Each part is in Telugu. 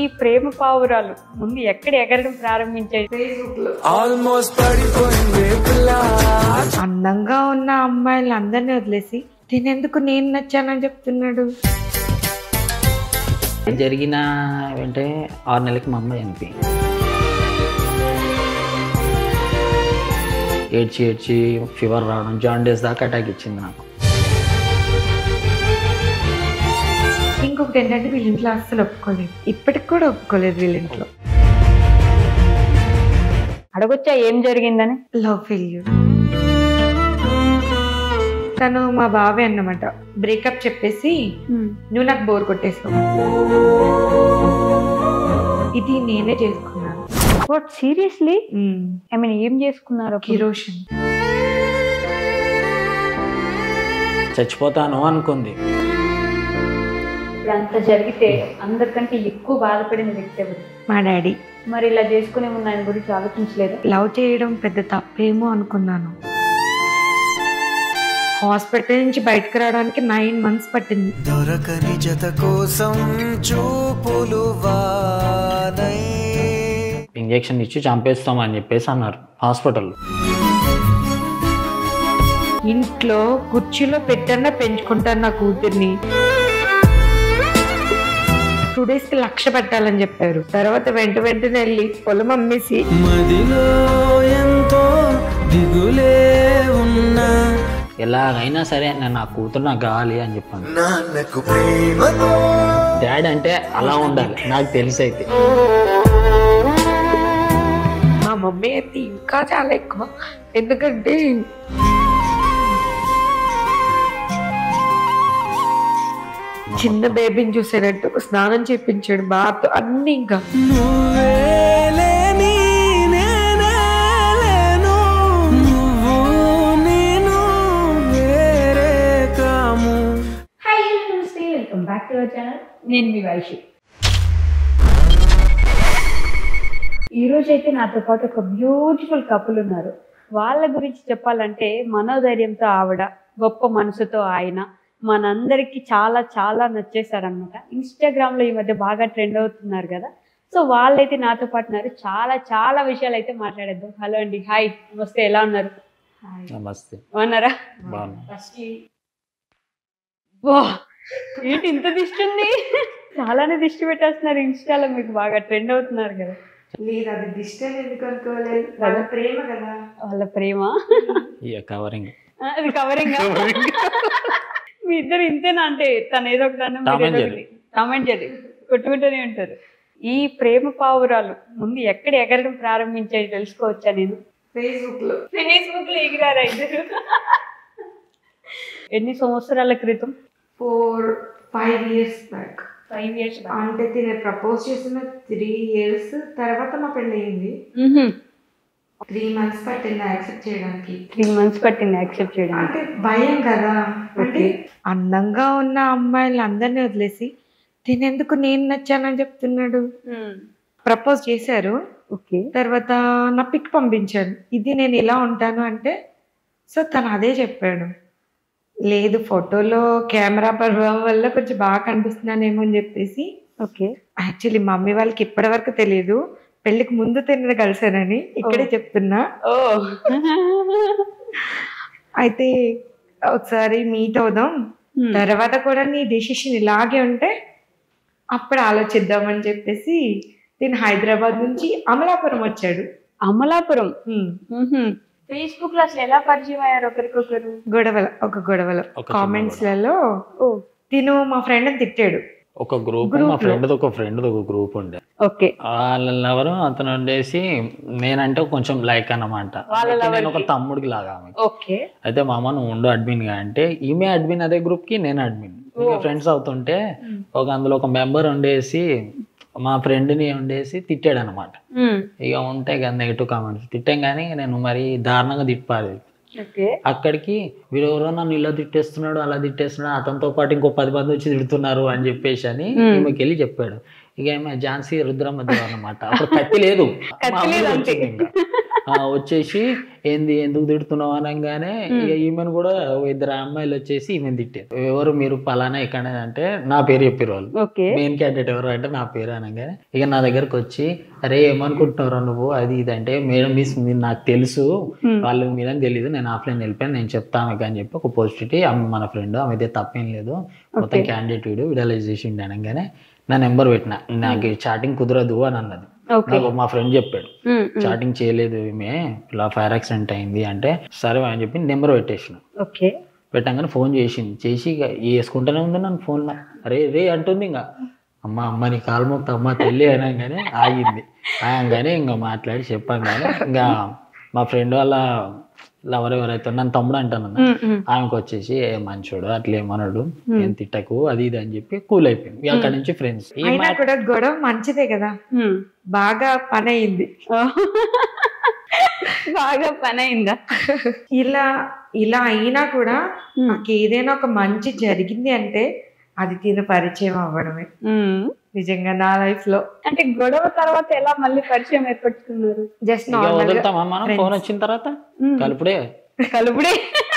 ప్రేమ పావురాలు ముందు ఎక్కడ ఎగరడం ప్రారంభించాయి ఫేస్బుక్ లో ఆల్మోస్ట్ పడిపోయింది పిల్ల అందంగా ఉన్న అమ్మాయిలు అందరినీ వదిలేసి తినేందుకు నేను నచ్చానని చెప్తున్నాడు జరిగిన అంటే ఆరు నెలలకి మా అమ్మ చనిపోయింది ఏడ్చి ఏడ్చి ఫీవర్ రావడం జాండీస్ దాకా అటాక్ ఇచ్చింది నాకు ఇంకొకటి ఏంటంటే వీళ్ళ ఇంట్లో అస్సలు ఒప్పుకోలేదు ఇప్పటికి కూడా ఒప్పుకోలేదు వీళ్ళ ఇంట్లో అడగొచ్చా ఏం జరిగిందని లవ్ ఫెయిల్యూర్ తను మా బావే అన్నమాట బ్రేకప్ చెప్పేసి నువ్వు నాకు బోర్ కొట్టేసావు ఇది నేనే చేసుకున్నాను what seriously hmm. I mean ఏం చేసుకున్నారు అప్పుడు? కిరోషన్ చచ్చిపోతాను అనుకుంది ఇప్పుడు అంత జరిగితే అందరికంటే ఎక్కువ బాధపడిన వ్యక్తి ఎవరు మా డాడీ మరి ఇలా చేసుకునే ముందు ఆయన గురించి ఆలోచించలేదు లవ్ చేయడం పెద్ద తప్పేమో అనుకున్నాను హాస్పిటల్ నుంచి బయటకు రావడానికి నైన్ మంత్స్ పట్టింది దొరకని జత కోసం చూపులు వానై ఇంజెక్షన్ ఇచ్చి చంపేస్తామని చెప్పేసి అన్నారు హాస్పిటల్ ఇంట్లో కుర్చీలో పెట్టన్నా పెంచుకుంటాను నా కూతుర్ని టూ డేస్ కి లక్ష పెట్టాలని చెప్పారు తర్వాత వెంట వెంటనే వెళ్ళి పొలం అమ్మేసి మదిలో ఎంతో దిగులే ఉన్నా ఎలాగైనా సరే నేను నా కూతురు నాకు కావాలి అని చెప్పాను నాన్నకు ప్రేమతో డాడీ అంటే అలా ఉండాలి నాకు తెలిసి అయితే మా మమ్మీ అయితే ఇంకా చాలా ఎక్కువ ఎందుకంటే చిన్న బేబీని చూసేటట్టు స్నానం చేపించాడు బాత్ అన్ని ఇంకా నువ్వే లేని నేనే లేను నువ్వు నేను వేరే కాము హాయ్ హలో నమస్తే welcome back to our channel నేను మీ వైషి ఈ రోజు అయితే నాతో పాటు ఒక బ్యూటిఫుల్ కపుల్ ఉన్నారు వాళ్ళ గురించి చెప్పాలంటే మనోధైర్యంతో ఆవిడ గొప్ప మనసుతో ఆయన మనందరికీ చాలా చాలా నచ్చేసారనమాట ఇన్స్టాగ్రామ్లో ఈ మధ్య బాగా ట్రెండ్ అవుతున్నారు కదా సో వాళ్ళైతే నాతో పాటు ఉన్నారు చాలా చాలా విషయాలు అయితే మాట్లాడేద్దాం హలో అండి హాయ్ నమస్తే ఎలా ఉన్నారు హాయ్ నమస్తే బాగున్నారా బాగున్నా ఫస్ట్ వా ఏంటి ఇంత దిష్టి ఉంది చాలానే దిష్టి పెట్టేస్తున్నారు ఇన్స్టాలో మీకు బాగా ట్రెండ్ అవుతున్నారు కదా లేదు అది డిస్టర్బ్ ఎందుకు అనుకోలేదు వాళ్ళ ప్రేమ కదా వాళ్ళ ప్రేమ ఇక కవరింగ్ ఆ, అది కవరింగ్ మీ ఇద్దరు ఇంతేనా అంటే తను ఏదో ఒకటి అన్న Tom and Jerry. కామెంట్ చేయండి కొట్టుకుంటూనే ఉంటారు ఈ ప్రేమ పావురాలు ముందు ఎక్కడ ఎగరడం ప్రారంభించాయి తెలుసుకోవచ్చా నేను ఫేస్బుక్ లో ఫేస్బుక్ లో ఎగిరారా ఇద్దరు ఎన్ని సంవత్సరాల క్రితం four five years back five years అంటే తినే ప్రపోజ్ చేసిన త్రీ ఇయర్స్ తర్వాత మా పెళ్ళి అయింది త్రీ మంత్స్ పట్టింది యాక్సెప్ట్ చేయడానికి త్రీ మంత్స్ పట్టింది యాక్సెప్ట్ చేయడానికి అంటే భయం కదా అంటే అందంగా ఉన్న అమ్మాయిలు అందరినీ వదిలేసి తినేందుకు నేను నచ్చానని చెప్తున్నాడు ప్రపోజ్ చేశారు ఓకే తర్వాత నా పిక్ పంపించాను ఇది నేను ఇలా ఉంటాను అంటే సో తను అదే చెప్పాడు లేదు ఫోటోలో కెమెరా ప్రభావం వల్ల కొంచెం బాగా కనిపిస్తున్నానేమో అని చెప్పేసి ఓకే యాక్చువల్లీ మమ్మీ వాళ్ళకి ఇప్పటి వరకు తెలియదు పెళ్లికి ముందు తిన్నది కలిసానని ఇక్కడే చెప్తున్నా ఓ అయితే ఒకసారి మీట్ అవుదాం తర్వాత కూడా నీ డెసిషన్ ఇలాగే ఉంటే అప్పుడు ఆలోచిద్దామని చెప్పేసి నేను హైదరాబాద్ నుంచి అమలాపురం వచ్చాడు అమలాపురం హ్మ్. ఫేస్బుక్ లో అసలు ఎలా పరిచయం అయ్యారు ఒకరికొకరు గొడవల ఒక గొడవలో ఒక చిన్న కామెంట్స్ లలో తిను మా ఫ్రెండ్ తిట్టాడు ఒక గ్రూప్ మా ఫ్రెండ్ ఒక ఫ్రెండ్ ఒక గ్రూప్ ఉండే ఓకే వాళ్ళ ఎవరు అతను ఉండేసి నేనంటే కొంచెం లైక్ అన్నమాట అయితే నేను ఒక తమ్ముడికి లాగా ఆమెకి. ఓకే అయితే మా అమ్మ నువ్వు ఉండు అడ్మిన్ గా అంటే ఈమె అడ్మిన్ అదే గ్రూప్ కి నేను అడ్మిన్ ఇంకా ఫ్రెండ్స్ అవుతుంటే ఒక అందులో ఒక మెంబర్ ఉండేసి మా friend ని ఉండేసి తిట్టాడు అనమాట ఇక ఉంటాయి కదా నెగిటివ్ కామెంట్స్ తిట్టాం కానీ నేను మరి దారుణంగా తిప్పాలి ఓకే అక్కడికి వీడు ఎవరో నన్ను ఇలా తిట్టేస్తున్నాడు అలా తిట్టేస్తున్నాడు అతనితో పాటు ఇంకో పది మంది వచ్చి తిడుతున్నారు అని చెప్పేసి అని ఈమెకి వెళ్ళి చెప్పాడు ఇక ఏమో ఝాన్సీ రుద్రమ్మ దేవ్ అన్నమాట అప్పుడు కత్తి లేదు కత్తి లేదు మామూలుగా అంతే. వచ్చింది ఇంకా. ఆ, వచ్చేసి ఏంది ఎందుకు తిడుతున్నావు అనగానే ఇక ఈమెను కూడా ఓ ఇద్దరు అమ్మాయిలు వచ్చేసి ఈమెను తిట్టారు ఎవరు మీరు పలానా ఎక్కడ అంటే నా పేరు చెప్పారు వాళ్ళు ఓకే మెయిన్ క్యాండిడేట్ ఎవరు అంటే నా పేరు అనగానే ఇక నా దగ్గరకు వచ్చి అరే ఏమనుకుంటున్నారా నువ్వు అది ఇది అంటే మేడం మిస్ మీరు నాకు తెలుసు వాళ్ళు మీదని తెలియదు నేను ఆఫ్లైన్ వెళ్ళిపోయాను నేను చెప్తాను అని చెప్పి ఒక పోస్ట్ ఆమె మన ఫ్రెండ్ ఆమె అయితే తప్పేం లేదు మొత్తం క్యాండిడేట్ వీడు విడుదలైజ్ చేసిండు అనగానే నా నెంబర్ పెట్టిన నాకు చాటింగ్ కుదరదు అని అన్నది ఓకే నాకు మా ఫ్రెండ్ చెప్పాడు చాటింగ్ చేయలేదు ఈమె ఇలా ఫైర్ యాక్సిడెంట్ అయింది అంటే సరే అని చెప్పి నెంబర్ పెట్టేసిన ఓకే పెట్టంగానే ఫోన్ చేసింది చేసి ఇక వేసుకుంటూనే ఉంది నన్ను ఫోన్లో రే రే అంటుంది ఇంకా అమ్మ అమ్మ నీ కాలు మొక్త అమ్మ తెల్లి అనగానే ఆగింది ఆగంగానే ఇంకా మాట్లాడి చెప్పంగానే ఇంకా మా ఫ్రెండ్ వాళ్ళ లవర్ ఎవరైతే నన్ను తమ్ముడు అంటాను ఆమెకు వచ్చేసి ఏ మంచోడు అట్లా ఏమన్నాడు ఏం తిట్టకు అది ఇది అని చెప్పి కూల్ అయిపోయింది ఇక అక్కడి నుంచి ఫ్రెండ్స్ అయినా కూడా గొడవ మంచిదే కదా బాగా పని అయింది బాగా పని అయిందా ఇలా ఇలా అయినా కూడా నాకు ఏదైనా ఒక మంచి జరిగింది అంటే అది తిన పరిచయం అవ్వడమే నిజంగా నా లైఫ్ లో అంటే గొడవ తర్వాత ఎలా మళ్ళీ పరిచయం ఏర్పరచుకున్నారు జస్ట్ ఇక నార్మల్ వదులుతామా మనం ఫోన్ వచ్చిన తర్వాత కలుపుడే కలుపుడే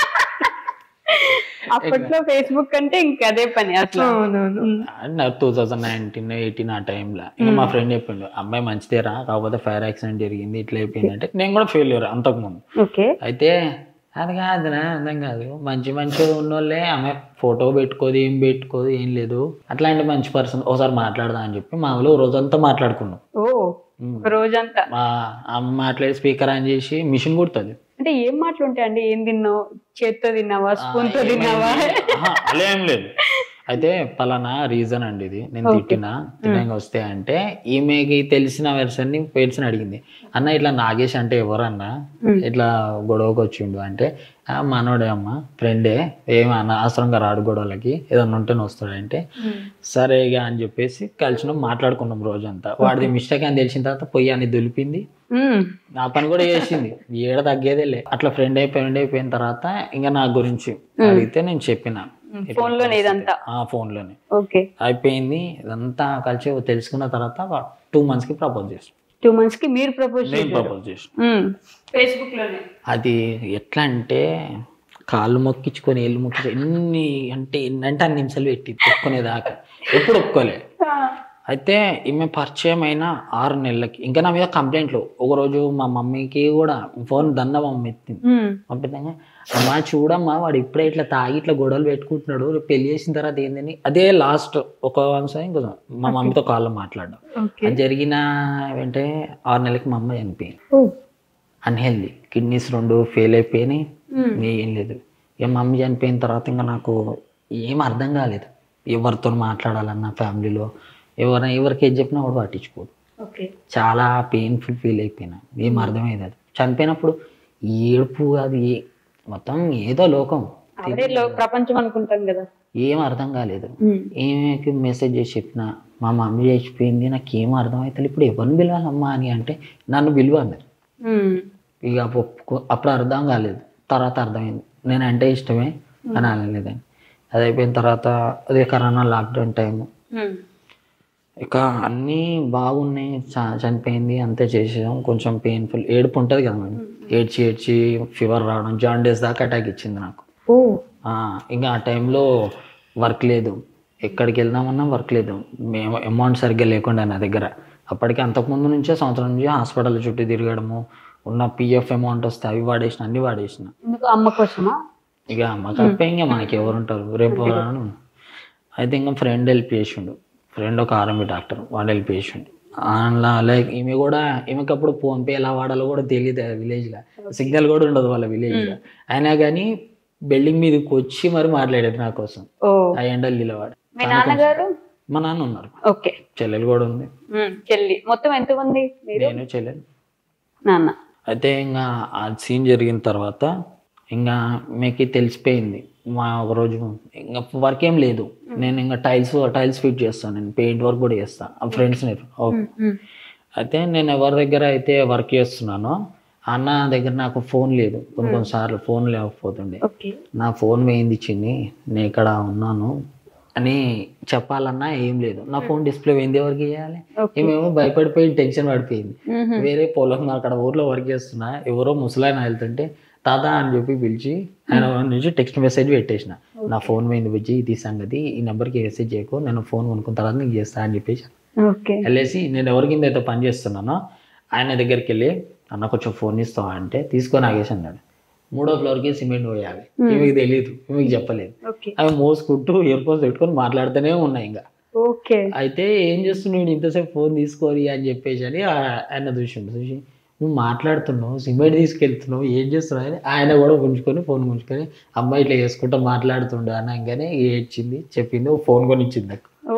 అప్పట్లో ఫేస్బుక్ అంటే ఇంక అదే పని అట్లా అవునవును టూ థౌజండ్ నైన్టీన్ ఎయిటీన్ ఆ టైంలో ఇంకా మా ఫ్రెండ్ చెప్పిండు అమ్మాయి మంచిదేరా కాకపోతే ఫైర్ యాక్సిడెంట్ జరిగింది ఇట్లా అయిపోయింది అంటే నేను కూడా ఫెయిల్యూర్ అంతకుముందు ఓకే అయితే అది కాదురా అర్థం కాదు మంచి మంచి ఉన్నోళ్ళే ఆమె ఫోటో పెట్టుకోదు ఏం పెట్టుకోదు ఏం లేదు అట్లాంటి మంచి పర్సన్ ఒకసారి మాట్లాడదా అని చెప్పి మామూలు రోజంతా మాట్లాడుకున్నాం ఓ ఉమ్. రోజంతా మా అమ్మ మాట్లాడి స్పీకర్ ఆన్ చేసి మిషన్ కుడుతుంది అంటే ఏం మాటలు ఉంటాయండి ఏం తిన్నావు చేత్తో తిన్నావా స్పూన్ తో తిన్నావా ఆహా, అలా ఏం లేదు అయితే పలానా రీజన్ అండి ఇది నేను తిట్టినా తినంగా వస్తే అంటే ఈమెకి తెలిసిన వెర్షన్ ని పేర్చిన అడిగింది అన్న ఇట్లా నాగేష్ అంటే ఎవరన్నా ఇట్లా గొడవకి వచ్చిండు అంటే "ఆ, మనోడే అమ్మ ఫ్రెండే ఏమి అనవసరంగా రాడు గొడవలకి ఏదన్నా ఉంటేనే వస్తాడంటే సరే ఇక అని చెప్పేసి కలిసినాం మాట్లాడుకున్నాం రోజంతా వాడిది మిస్టేక్ అని తెలిసిన తర్వాత పొయ్యి అని దులిపింది మ్మ్. నా పని కూడా చేసింది ఏడ తగ్గేదేలే అట్లా ఫ్రెండ్ అయిపోయి ఫ్రెండ్ అయిపోయిన తర్వాత ఇంకా నా గురించి అడిగితే నేను చెప్పిన ఫోన్ లోనే ఇదంతా ఆ ఫోన్లోనే ఓకే అయిపోయింది ఇదంతా కలిసి తెలుసుకున్న తర్వాత టూ మంత్స్కి ప్రపోజ్ చేసిన టూ మంత్స్ కి మీరు ప్రపోజ్ నేను ప్రపోజ్ చేసిన ఫేస్బుక్ లోనే అది ఎట్లా అంటే కాళ్ళు మొక్కించుకొని ఏళ్ళు మొక్కించుకొని ఎన్ని అంటే ఎన్ని అంటే అన్ని నిమిషాలు పెట్టి ఒప్పుకునేదాకా ఎప్పుడు ఒప్పుకోలే అయితే ఈమె పరిచయం అయిన ఆరు నెలలకి ఇంకా నా మీద కంప్లైంట్లు ఒకరోజు మా మమ్మీకి కూడా ఫోన్ దండ మమ్మీ ఎత్తింది పంపిద్దాం అమ్మా చూడమ్మా వాడు ఇప్పుడే ఇట్లా తాగి ఇట్లా గొడవలు పెట్టుకుంటున్నాడు రేపు పెళ్లి చేసిన తర్వాత ఏందని అదే లాస్ట్ ఒక వన్సారి ఇంకో మా మమ్మీతో కాల్లో మాట్లాడడం ఓకే అది జరిగిన వెంటనే ఆరు నెలలకి మా అమ్మ చనిపోయింది అన్హెల్దీ కిడ్నీస్ రెండు ఫెయిల్ అయిపోయినాయి ఏం లేదు ఇక మా మమ్మీ చనిపోయిన తర్వాత ఇంకా నాకు ఏం అర్థం కాలేదు ఎవరితో మాట్లాడాలన్నా ఫ్యామిలీలో ఎవరైనా ఎవరికి ఏది చెప్పినా వాడు పట్టించుకోడు ఓకే చాలా పెయిన్ఫుల్ ఫీల్ అయిపోయినా ఏం అర్థమయ్యేది అది చనిపోయినప్పుడు ఏడుపు అది ఏ- మొత్తం ఏదో లోకం అదే లో- ప్రపంచం అనుకుంటాం కదా ఏం అర్థం కాలేదు ఏమేకి మెసేజ్ చేసి చెప్పిన మా మమ్మీ చచ్చిపోయింది నాకు ఏం అర్థం అవుతుంది ఇప్పుడు ఎవరిని పిలవాలమ్మా అని అంటే నన్ను పిలువ అన్నారు ఇక ఒప్పుకో- అప్పుడు అర్థం కాలేదు తర్వాత అర్థమైంది నేను అంటే ఇష్టమే అని అనలేదని అది అయిపోయిన తర్వాత అదే కరోనా లాక్డౌన్ టైము ఇక అన్నీ బాగున్నాయి చ- చనిపోయింది అంతే చేసేసాం కొంచెం పెయిన్ఫుల్ ఏడుపు ఉంటుంది కదా మేడం ఏడ్చి ఏడ్చి ఫీవర్ రావడం జాండేస్ దాకా అటాక్ ఇచ్చింది నాకు ఓ ఆ, ఇంకా ఆ టైంలో వర్క్ లేదు ఎక్కడికి వెళ్దామన్నా వర్క్ లేదు మేము అమౌంట్ సరిగ్గా లేకుండా నా దగ్గర అప్పటికి అంతకుముందు నుంచే సంవత్సరం నుంచి హాస్పిటల్ చుట్టూ తిరగడము ఉన్న పిఎఫ్ అమౌంట్ వస్తే అవి వాడేసిన అన్ని వాడేసిన ఎందుకు అమ్మ కోసమా ఇక మాకు అప్పే ఇంకా మనకి ఎవరు ఉంటారు రేపు రాను. అయితే ఇంకా ఫ్రెండ్ హెల్ప్ చేసిండు ఫ్రెండ్ ఒక ఆర్ఎంబి డాక్టర్ వాడు హెల్ప్ చేసిండు అలా లైక్ ఈమె కూడా ఈమెకి అప్పుడు ఫోన్ పే ఎలా వాడాలో కూడా తెలియదు విలేజ్లో సిగ్నల్ కూడా ఉండదు వాళ్ళ విలేజ్లో అయినా కానీ బిల్డింగ్ మీదకి వచ్చి మరి మాట్లాడేది నా కోసం ఓ ఆ ఎండలు నిలవాడు మీ నాన్నగారు మా నాన్న ఉన్నారు ఓకే చెల్లెలు కూడా ఉంది చెల్లి మొత్తం ఎంతమంది మీరు నేను చెల్లెలు నాన్న అయితే ఇంకా ఆ సీన్ జరిగిన తర్వాత ఇంకా మీకు తెలిసిపోయింది మా ఒక రోజు ఇంకా వర్క్ ఏం లేదు నేను ఇంకా టైల్స్ టైల్స్ ఫిట్ చేస్తాను నేను పెయింట్ వర్క్ కూడా చేస్తాను ఆ ఫ్రెండ్స్ అయితే నేను ఎవరి దగ్గర అయితే వర్క్ చేస్తున్నానో అన్న దగ్గర నాకు ఫోన్ లేదు కొన్ని కొన్నిసార్లు ఫోన్ లేకపోతుండే ఓకే నా ఫోన్ వేయింది చిన్ని నేను ఇక్కడ ఉన్నాను అని చెప్పాలన్నా ఏం లేదు నా ఫోన్ డిస్ప్లే పోయింది ఎవరికి చేయాలి ఓకే ఏమేమో భయపడిపోయి టెన్షన్ పడిపోయింది మ్మ్. వేరే పొలం అక్కడ ఊర్లో వర్క్ చేస్తున్నా ఎవరో ముసలాయన వెళ్తుంటే తాత అని చెప్పి పిలిచి ఆయన నుంచి టెక్స్ట్ మెసేజ్ పెట్టేసిన నా ఫోన్ పోయింది వచ్చి ఇది సంగతి ఈ నెంబర్కి మెసేజ్ చేయకు నేను ఫోన్ కొనుక్కున్న తర్వాత నీకు చేస్తా అని చెప్పేసి ఓకే వెళ్ళేసి నేను ఎవరి కింద అయితే పని చేస్తున్నానో ఆయన దగ్గరికి వెళ్ళి అన్న కొంచెం ఫోన్ ఇస్తావా అంటే తీసుకొని ఆగేసి అన్నాడు మూడో ఫ్లోర్కి సిమెంట్ పోయాలి మీకు తెలియదు మీకు చెప్పలేదు ఓకే అవి మోసుకుంటూ ఇయర్ ఫోన్స్ పెట్టుకొని మాట్లాడుతూనే ఉన్నాయి ఇంకా ఓకే అయితే ఏం చేస్తున్నాడు ఇంతసేపు ఫోన్ తీసుకోరి అని చెప్పేసి అని ఆ- ఆయన చూసిండు చూసి నువ్వు మాట్లాడుతున్నావు సిమెంట్ తీసుకెళ్తున్నావు ఏం చేస్తున్నావు అని ఆయన కూడా ఉంచుకొని ఫోన్ ఉంచుకొని అమ్మాయి ఇట్లా చేసుకుంటూ మాట్లాడుతుండు అనగానే ఏడ్చింది చెప్పింది ఓ ఫోన్ కొని ఇచ్చింది నాకు ఓ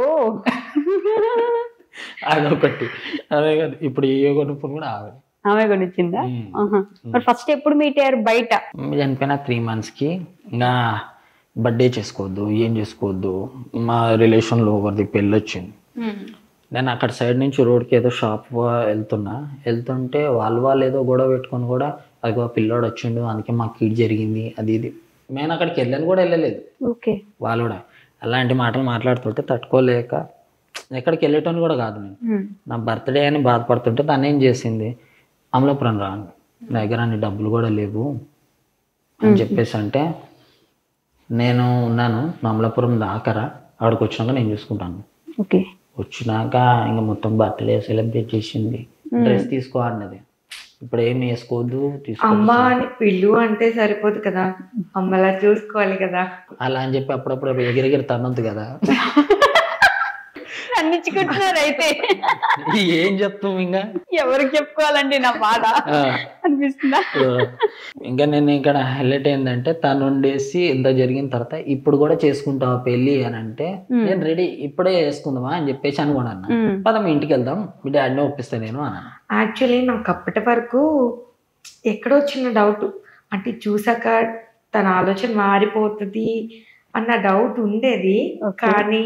అదొకటి అదే కాదు ఇప్పుడు ఏ కొన్ని ఫోన్ కూడా ఆవిడ ఆమె కొనిచ్చిందా మ్మ్. ఆహా. మరి ఫస్ట్ ఎప్పుడు మీట్ అయ్యారు బయట చనిపోయిన త్రీ మంత్స్కి ఇంకా బర్త్డే చేసుకోవద్దు ఏం చేసుకోవద్దు మా రిలేషన్లో ఒకరిది పెళ్ళి వచ్చింది నేను అక్కడ సైడ్ నుంచి రోడ్కి ఏదో షాప్ వెళ్తున్నా వెళ్తుంటే వాళ్ళు వాళ్ళు ఏదో గొడవ పెట్టుకొని కూడా అదిగో పిల్లోడు వచ్చిండు అందుకే మాకు కీడ్ జరిగింది అది ఇది నేను అక్కడికి వెళ్ళని కూడా వెళ్ళలేదు ఓకే వాళ్ళు కూడా అలాంటి మాటలు మాట్లాడుతుంటే తట్టుకోలేక ఎక్కడికి వెళ్ళేటోని కూడా కాదు నేను మ్మ్. నా బర్త్డే అని బాధపడుతుంటే తను ఏం చేసింది అమలాపురం రాను నా దగ్గర అన్ని డబ్బులు కూడా లేవు అని చెప్పేసి అంటే నేను ఉన్నాను నా అమలాపురం దాకరా అక్కడికి వచ్చినాక నేను చూసుకుంటాను ఓకే వచ్చినాక ఇంకా మొత్తం బర్త్డే సెలబ్రేట్ చేసింది డ్రెస్ తీసుకో అన్నది ఇప్పుడు ఏం వేసుకోవద్దు తీసుకో అమ్మ అని పిల్లు అంటే సరిపోదు కదా అమ్మలా చూసుకోవాలి కదా అలా అని చెప్పి అప్పుడప్పుడు ఎగిరెగిరి తన్నొద్దు కదా అందించుకుంటున్నారు అయితే ఏం చెప్తాం ఇంకా ఎవరికి చెప్పుకోవాలండి నా బాధ ఆ. అనిపిస్తుందా సో, ఇంకా నేను ఇక్కడ హైలైట్ ఏంటంటే తను ఉండేసి ఇంత జరిగిన తర్వాత ఇప్పుడు కూడా చేసుకుంటావా పెళ్ళి అని అంటే నేను రెడీ ఇప్పుడే చేసుకుందామా అని చెప్పేసి అనుకున్నాను మ్మ్. పద మీ ఇంటికి వెళ్దాం మీ డాడీని ఒప్పిస్తా నేను అన్నాను యాక్చువల్లీ నాకు అప్పటి వరకు ఎక్కడో చిన్న డౌట్ అంటే చూసాక తన ఆలోచన మారిపోతుంది అన్న డౌట్ ఉండేది Okay. కానీ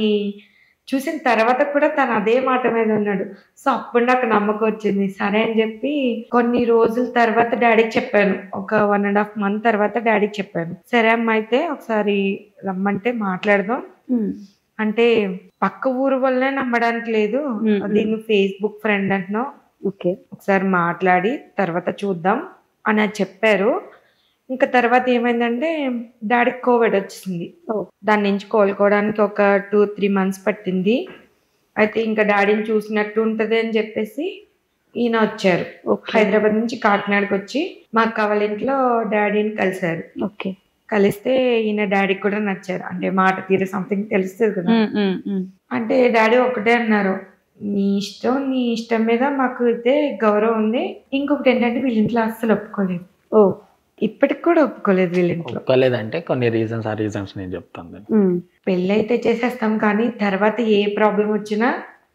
చూసిన తర్వాత కూడా తను అదే మాట మీద ఉన్నాడు సో అప్పుడు నాకు నమ్మకం వచ్చింది సరే అని చెప్పి కొన్ని రోజుల తర్వాత డాడీకి చెప్పాను ఒక వన్ అండ్ హాఫ్ మంత్ తర్వాత డాడీకి చెప్పాను సరే అమ్మ అయితే ఒకసారి రమ్మంటే మాట్లాడదాం మ్మ్. అంటే పక్క ఊరు వల్లనే నమ్మడానికి లేదు Hmm. అది నువ్వు ఫేస్బుక్ ఫ్రెండ్ అంటున్నావు ఓకే ఒకసారి మాట్లాడి తర్వాత చూద్దాం అని అది చెప్పారు ఇంకా తర్వాత ఏమైందంటే డాడీకి కోవిడ్ వచ్చింది ఓ. దాని నుంచి కోలుకోవడానికి ఒక టూ త్రీ మంత్స్ పట్టింది అయితే ఇంకా డాడీని చూసినట్టు ఉంటుంది అని చెప్పేసి ఈయన వచ్చారు ఓకే హైదరాబాద్ నుంచి కాకినాడకి వచ్చి మా అక్క వాళ్ళ ఇంట్లో డాడీని కలిశారు ఓకే కలిస్తే ఈయన డాడీకి కూడా నచ్చారు అంటే మాట తీరు సంథింగ్ తెలుస్తుంది కదా మ్మ్, మ్మ్, మ్మ్. అంటే డాడీ ఒకటే అన్నారు నీ ఇష్టం నీ ఇష్టం మీద మాకు అయితే గౌరవం ఉంది ఇంకొకటి ఏంటంటే వీళ్ళ ఇంట్లో అస్సలు ఒప్పుకోలేదు ఓ ఇప్పటికి కూడా ఒప్పుకోలేదు వీళ్ళ ఇంట్లో ఒప్పుకోలేదంటే కొన్ని రీజన్స్ ఆ రీజన్స్ నేను చెప్తాను దాన్ని. మ్మ్. పెళ్ళి అయితే చేసేస్తాం కానీ తర్వాత ఏ ప్రాబ్లం వచ్చినా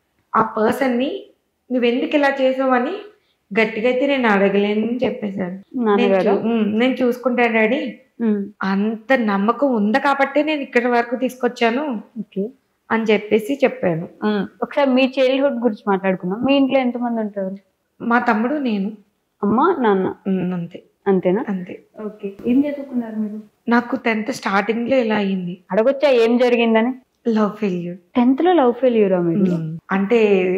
ఆ పర్సన్ని నువ్వెందుకు ఇలా చేసావు అని గట్టిగా అయితే నేను అడగలేను అని చెప్పేశారు నేను నాన్నగారు చూ- ఉమ్, నేను చూసుకుంటాను డాడీ మ్మ్. అంత నమ్మకం ఉంది కాబట్టే నేను ఇక్కడి వరకు తీసుకొచ్చాను ఓకే అని చెప్పేసి చెప్పాను మ్మ్. ఒకసారి మీ చైల్డ్హుడ్ గురించి మాట్లాడుకుందాం మీ ఇంట్లో ఎంతమంది ఉంటారు మా తమ్ముడు నేను అమ్మ నాన్న ఉమ్, అంతే అంతేనా అంతే ఓకే ఏం చదువుకున్నారు మీరు నాకు టెన్త్ స్టార్టింగ్ లో ఇలా అయింది అడగొచ్చా ఏం జరిగిందని లవ్ ఫెయిల్యూర్ టెన్త్ లో లవ్ ఫెయిల్యూరా మీరు అంటే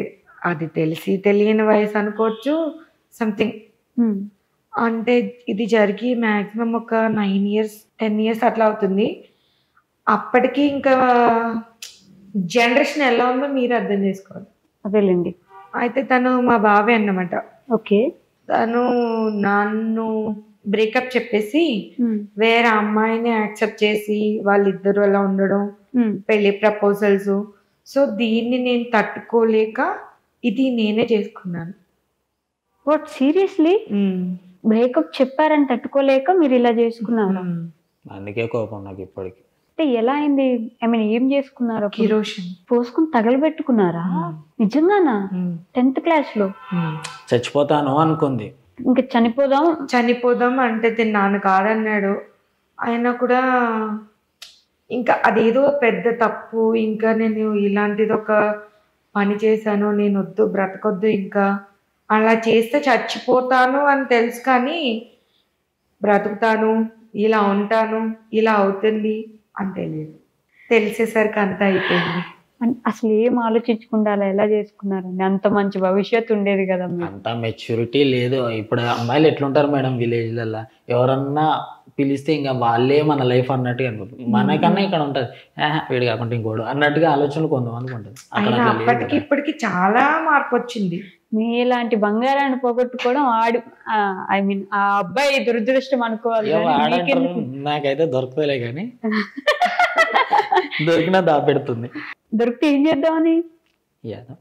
అది తెలిసి తెలియని వయసు అనుకోవచ్చు సంథింగ్ మ్మ్. అంటే ఇది జరిగి మ్యాక్సిమం ఒక నైన్ ఇయర్స్ టెన్ ఇయర్స్ అట్లా అవుతుంది అప్పటికి ఇంకా జనరేషన్ ఎలా ఉందో మీరు అర్థం చేసుకోవాలి అదేలేండి అయితే తను మా బావే అన్నమాట ఓకే తను నన్ను బ్రేకప్ చెప్పేసి మ్మ్. వేరే అమ్మాయిని యాక్సెప్ట్ చేసి వాళ్ళిద్దరు అలా ఉండడం మ్మ్. పెళ్లి ప్రపోజల్స్ సో దీన్ని నేను తట్టుకోలేక ఇది నేనే చేసుకున్నాను వాట్ సీరియస్లీ బ్రేకప్ చెప్పారని తట్టుకోలేక మీరు ఇలా చేసుకున్నారు అందుకే కోపం నాకు ఇప్పటికి అంటే ఎలా అయింది ఐ మీన్ ఏం చేసుకున్నారు అప్పుడు? కిరోషన్ పోసుకుని తగలబెట్టుకున్నారా నిజంగానా టెన్త్ క్లాస్ లో చచ్చిపోతాను అనుకుంది ఇంకా చనిపోదాం చనిపోదాం అంటే తిన్నాను కాదన్నాడు ఆయన కూడా ఇంకా అదేదో పెద్ద తప్పు ఇంకా నేను ఇలాంటిది ఒక పని చేశాను నేను వద్దు బ్రతకొద్దు ఇంకా అలా చేస్తే చచ్చిపోతాను అని తెలుసు కానీ బ్రతుకుతాను ఇలా ఉంటాను ఇలా అవుతుంది అని తెలియదు తెలిసేసరికి అంతా అయిపోయింది అన్- అసలు ఏం ఆలోచించకుండా అలా ఎలా చేసుకున్నారండి అంత మంచి భవిష్యత్తు ఉండేది కదా మీకు అంత మెచ్యూరిటీ లేదు ఇప్పుడు అమ్మాయిలు ఎట్లుంటారు మేడం విలేజ్లలో ఎవరన్నా పిలిస్తే ఇంకా వాళ్ళే మన లైఫ్ అన్నట్టుగా అనుకుంటారు మనకన్నా ఇక్కడ ఉంటుంది "ఆహా, వీడు కాకుండా ఇంకోడు అన్నట్టుగా ఆలోచనలు కొంతమందికి ఉంటుంది అక్కడ అయినా అట్లా లేదు అప్పటికి కదా. ఇప్పటికి చాలా మార్పు వచ్చింది మీలాంటి బంగారాన్ని పోగొట్టుకోవడం ఆడు ఐ మీన్ ఆ అబ్బాయి దురదృష్టం అనుకోవాలి ఏమో కానీ ఆడంటారు, మీకెందుకు? నాకైతే దొరకలే కానీ దొరికినా దాపెడుతుంది దొరికితే ఏం చేద్దామని ఏదో.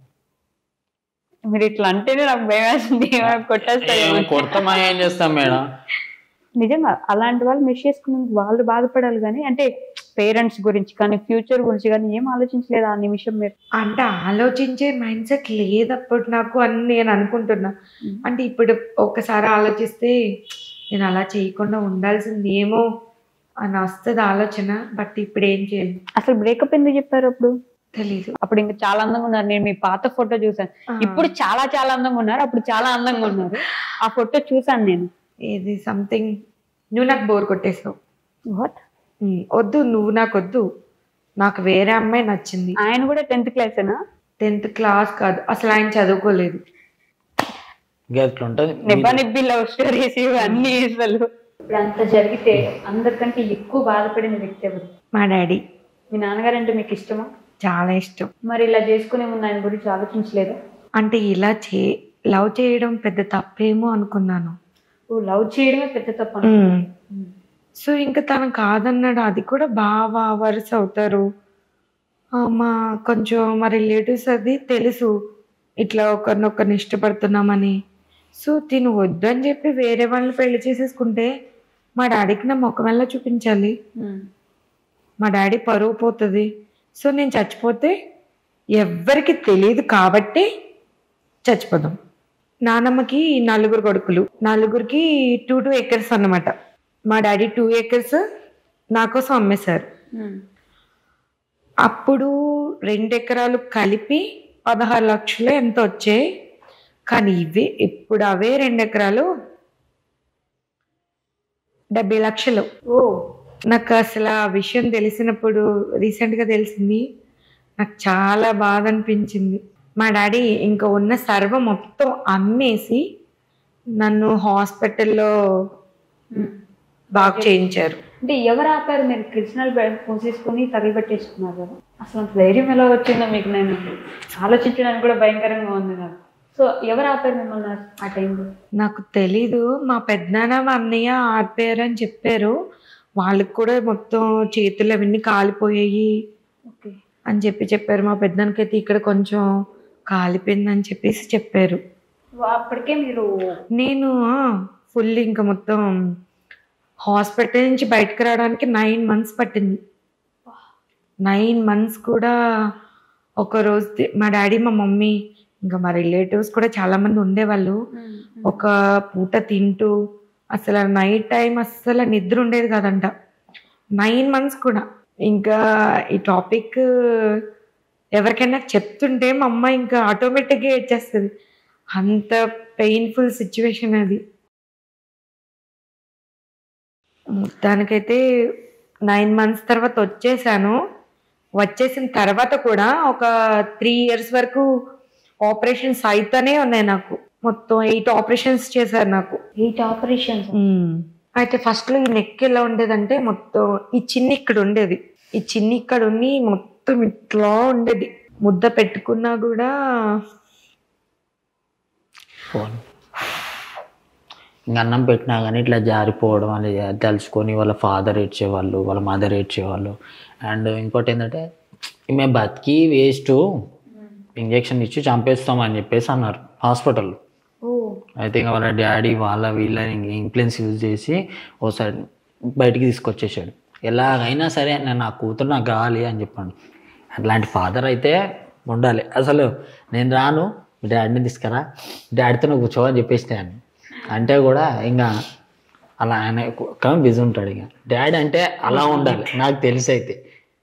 మీరు ఇట్లా అంటేనే నాకు భయం వేస్తుంది ఏమైనా కొట్టేస్తారేమో ఏమో కొడతామా ఏం చేస్తాం మేడం నిజంగా అలాంటి వాళ్ళు మిస్ చేసుకున్నందుకు వాళ్ళు బాధపడాలి కానీ అంటే పేరెంట్స్ గురించి కానీ ఫ్యూచర్ గురించి కానీ ఏం ఆలోచించలేదు ఆ నిమిషం మీరు అంటే ఆలోచించే మైండ్ సెట్ లేదు అప్పుడు నాకు అని నేను అనుకుంటున్నా Mm. అంటే ఇప్పుడు ఒక్కసారి ఆలోచిస్తే నేను అలా చేయకుండా ఉండాల్సింది ఏమో అని వస్తుంది ఆలోచన బట్ ఇప్పుడు ఏం చేయాలి అసలు బ్రేకప్ ఎందుకు చెప్పారు అప్పుడు తెలీదు అప్పుడు ఇంకా చాలా అందంగా ఉన్నారు నేను మీ పాత ఫోటో చూసాను ఆ, ఇప్పుడు చాలా చాలా అందంగా ఉన్నారు అప్పుడు చాలా అందంగా ఉన్నారు ఆ ఫోటో చూసాను నేను ఇది సంథింగ్ నువ్వు నాకు బోర్ కొట్టేసావు వాట్ Mm, వద్దు నువ్వు నాకు వద్దు నాకు వేరే అమ్మాయి నచ్చింది ఆయన కూడా టెన్త్ క్లాసేనా టెన్త్ క్లాస్ కాదు అసలు ఆయన చదువుకోలేదు ఇంకా అట్లా ఉంటుంది నిబ్బా నిబ్బి లవ్ స్టోరీస్ అన్ని అసలు ఇప్పుడు అంత జరిగితే అందరికంటే ఎక్కువ బాధపడిన వ్యక్తి ఎవరు మా డాడీ మీ నాన్నగారు అంటే మీకు ఇష్టమా చాలా ఇష్టం మరి ఇలా చేసుకునే ముందు ఆయన గురించి ఆలోచించలేదు అంటే ఇలా చే లవ్ చేయడం పెద్ద తప్పేమో అనుకున్నాను ఓ లవ్ చేయడమే పెద్ద తప్పు అనుకున్నా. ఉమ్. సో ఇంకా తను కాదన్నాడు అది కూడా బాగా వరుస అవుతారు ఆ, మా కొంచెం మా రిలేటివ్స్ అది తెలుసు ఇట్లా ఒకరినొకరిని ఇష్టపడుతున్నామని సో తిను వద్దు అని చెప్పి వేరే వాళ్ళని పెళ్లి చేసేసుకుంటే మా డాడీకి నా ముఖం ఎలా చూపించాలి ఉమ్. మా డాడీ పరువు పోతుంది సో నేను చచ్చిపోతే ఎవ్వరికి తెలియదు కాబట్టి చచ్చిపోదాం నానమ్మకి నలుగురు కొడుకులు నలుగురికి టూ టూ ఎకర్స్ అన్నమాట మా డాడీ టూ ఎకర్స్ నా కోసం అమ్మేశారు ఉమ్. అప్పుడు రెండు ఎకరాలు కలిపి పదహారు లక్షలు ఎంత వచ్చాయి కానీ ఇవే ఇప్పుడు అవే రెండు ఎకరాలు డెబ్బై లక్షలు ఓ నాకు అసలు ఆ విషయం తెలిసినప్పుడు రీసెంట్గా తెలిసింది నాకు చాలా బాధ అనిపించింది మా డాడీ ఇంకా ఉన్న సర్వ మొత్తం అమ్మేసి నన్ను హాస్పిటల్లో బాగు చేయించారు అంటే ఎవరు ఆపారు మీరు కృష్ణాలు పోసేసుకొని తగలబెట్టేసుకున్నారు కదా అసలు అంత ధైర్యం ఎలా వచ్చిందో మీకు నేను ఆలోచించడానికి కూడా భయంకరంగా ఉంది నాకు సో ఎవరు ఆపారు మిమ్మల్ని ఆ- ఆ టైంలో నాకు తెలీదు మా పెద్దనాన్న మా అన్నయ్య ఆడిపోయారు అని చెప్పారు వాళ్ళకి కూడా మొత్తం చేతులు అవన్నీ కాలిపోయాయి ఓకే అని చెప్పి చెప్పారు మా పెద్దనాన్నకైతే ఇక్కడ కొంచెం కాలిపోయిందని చెప్పేసి చెప్పారు అప్పటికే మీరు నేను ఫుల్ ఇంకా మొత్తం హాస్పిటల్ నుంచి బయటకు రావడానికి నైన్ మంత్స్ పట్టింది నైన్ మంత్స్ కూడా ఒక రోజు తి- మా డాడీ మా మమ్మీ ఇంకా మా రిలేటివ్స్ కూడా చాలా మంది ఉండేవాళ్ళు ఒక పూట తింటూ అసలు నైట్ టైం అస్సలు నిద్ర ఉండేది కాదంట నైన్ మంత్స్ కూడా ఇంకా ఈ టాపిక్ ఎవరికైనా చెప్తుంటే మా అమ్మ ఇంకా ఆటోమేటిక్గా ఏడ్చేస్తుంది అంత పెయిన్ఫుల్ సిచ్యువేషన్ అది మొత్తానికైతే నైన్ మంత్స్ తర్వాత వచ్చేసాను వచ్చేసిన తర్వాత కూడా ఒక త్రీ ఇయర్స్ వరకు ఆపరేషన్స్ అయితేనే ఉన్నాయి నాకు మొత్తం ఎయిట్ ఆపరేషన్స్ చేశారు నాకు ఎయిట్ ఆపరేషన్స్ అయితే ఫస్ట్లో ఈ నెక్ ఎలా ఉండేదంటే మొత్తం ఈ చిన్ని ఇక్కడ ఉండేది ఈ చిన్ని ఇక్కడ ఉండి మొత్తం ఇట్లా ఉండేది ముద్ద పెట్టుకున్నా కూడా ఫోన్ ఇంకా అన్నం పెట్టినా కానీ ఇట్లా జారిపోవడం అది తెలుసుకొని వాళ్ళ ఫాదర్ ఏడ్చేవాళ్ళు వాళ్ళ మదర్ ఏడ్చేవాళ్ళు అండ్ ఇంకోటి ఏంటంటే మేము బతికి వేస్ట్ ఇంజెక్షన్ ఇచ్చి చంపేస్తామని చెప్పేసి అన్నారు హాస్పిటల్ ఓ అయితే ఇంకా వాళ్ళ డాడీ వాళ్ళ వీళ్ళ ఇన్ఫ్లుయెన్స్ యూజ్ చేసి ఓసారి బయటికి తీసుకొచ్చేసాడు ఎలాగైనా సరే నేను నా కూతురు నాకు కావాలి అని చెప్పాను అట్లాంటి ఫాదర్ అయితే ఉండాలి అసలు నేను రాను మీ డాడీని తీసుకురా డాడీతో నువ్వు కూర్చో అని చెప్పేసినాను అంటే కూడా ఇంకా అలా ఆయన కానీ బిజీ ఉంటాడు ఇక డాడీ అంటే అలా ఉండాలి నాకు తెలిసి అయితే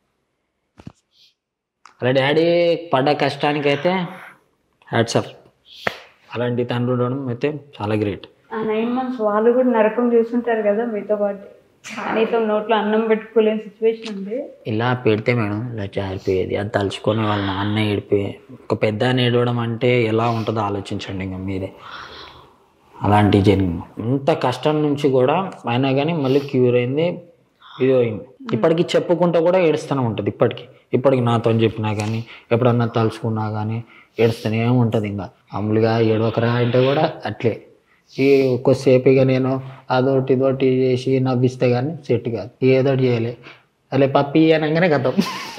అలా డాడీ పడ్డ కష్టానికైతే హ్యాట్సప్ అలాంటి తండ్రి ఉండడం అయితే చాలా గ్రేట్ ఆ నైన్ మంత్స్ వాళ్ళు కూడా నరకం చూస్తుంటారు కదా మీతో పాటు కనీసం నోట్లో అన్నం పెట్టుకోలేని సిచ్యువేషన్ ఉంది ఇలా పెడితే మేడం ఇలా జారిపోయేది అది తలుచుకొని వాళ్ళ నాన్న ఏడిపోయి ఒక పెద్ద ఆయన ఏడవడం అంటే ఎలా ఉంటుందో ఆలోచించండి ఇంకా మీరే అలాంటి జరిగింది ఇంత కష్టం నుంచి కూడా అయినా కానీ మళ్ళీ క్యూర్ అయింది ఇది అయింది ఇప్పటికి చెప్పుకుంటూ కూడా ఏడుస్తూనే ఉంటుంది ఇప్పటికి ఇప్పటికి నాతో చెప్పినా కానీ ఎప్పుడన్నా తలుచుకున్నా కానీ ఏడుస్తూనే ఉంటుంది ఇంకా మామూలుగా ఏడవకరా అంటే కూడా అట్లే ఈ కొద్దిసేపు ఇక నేను అదొకటి ఇదొకటి చేసి నవ్విస్తే కానీ సెట్ కాదు ఏదోటి చేయలే అలే పప్పి అనగానే గతం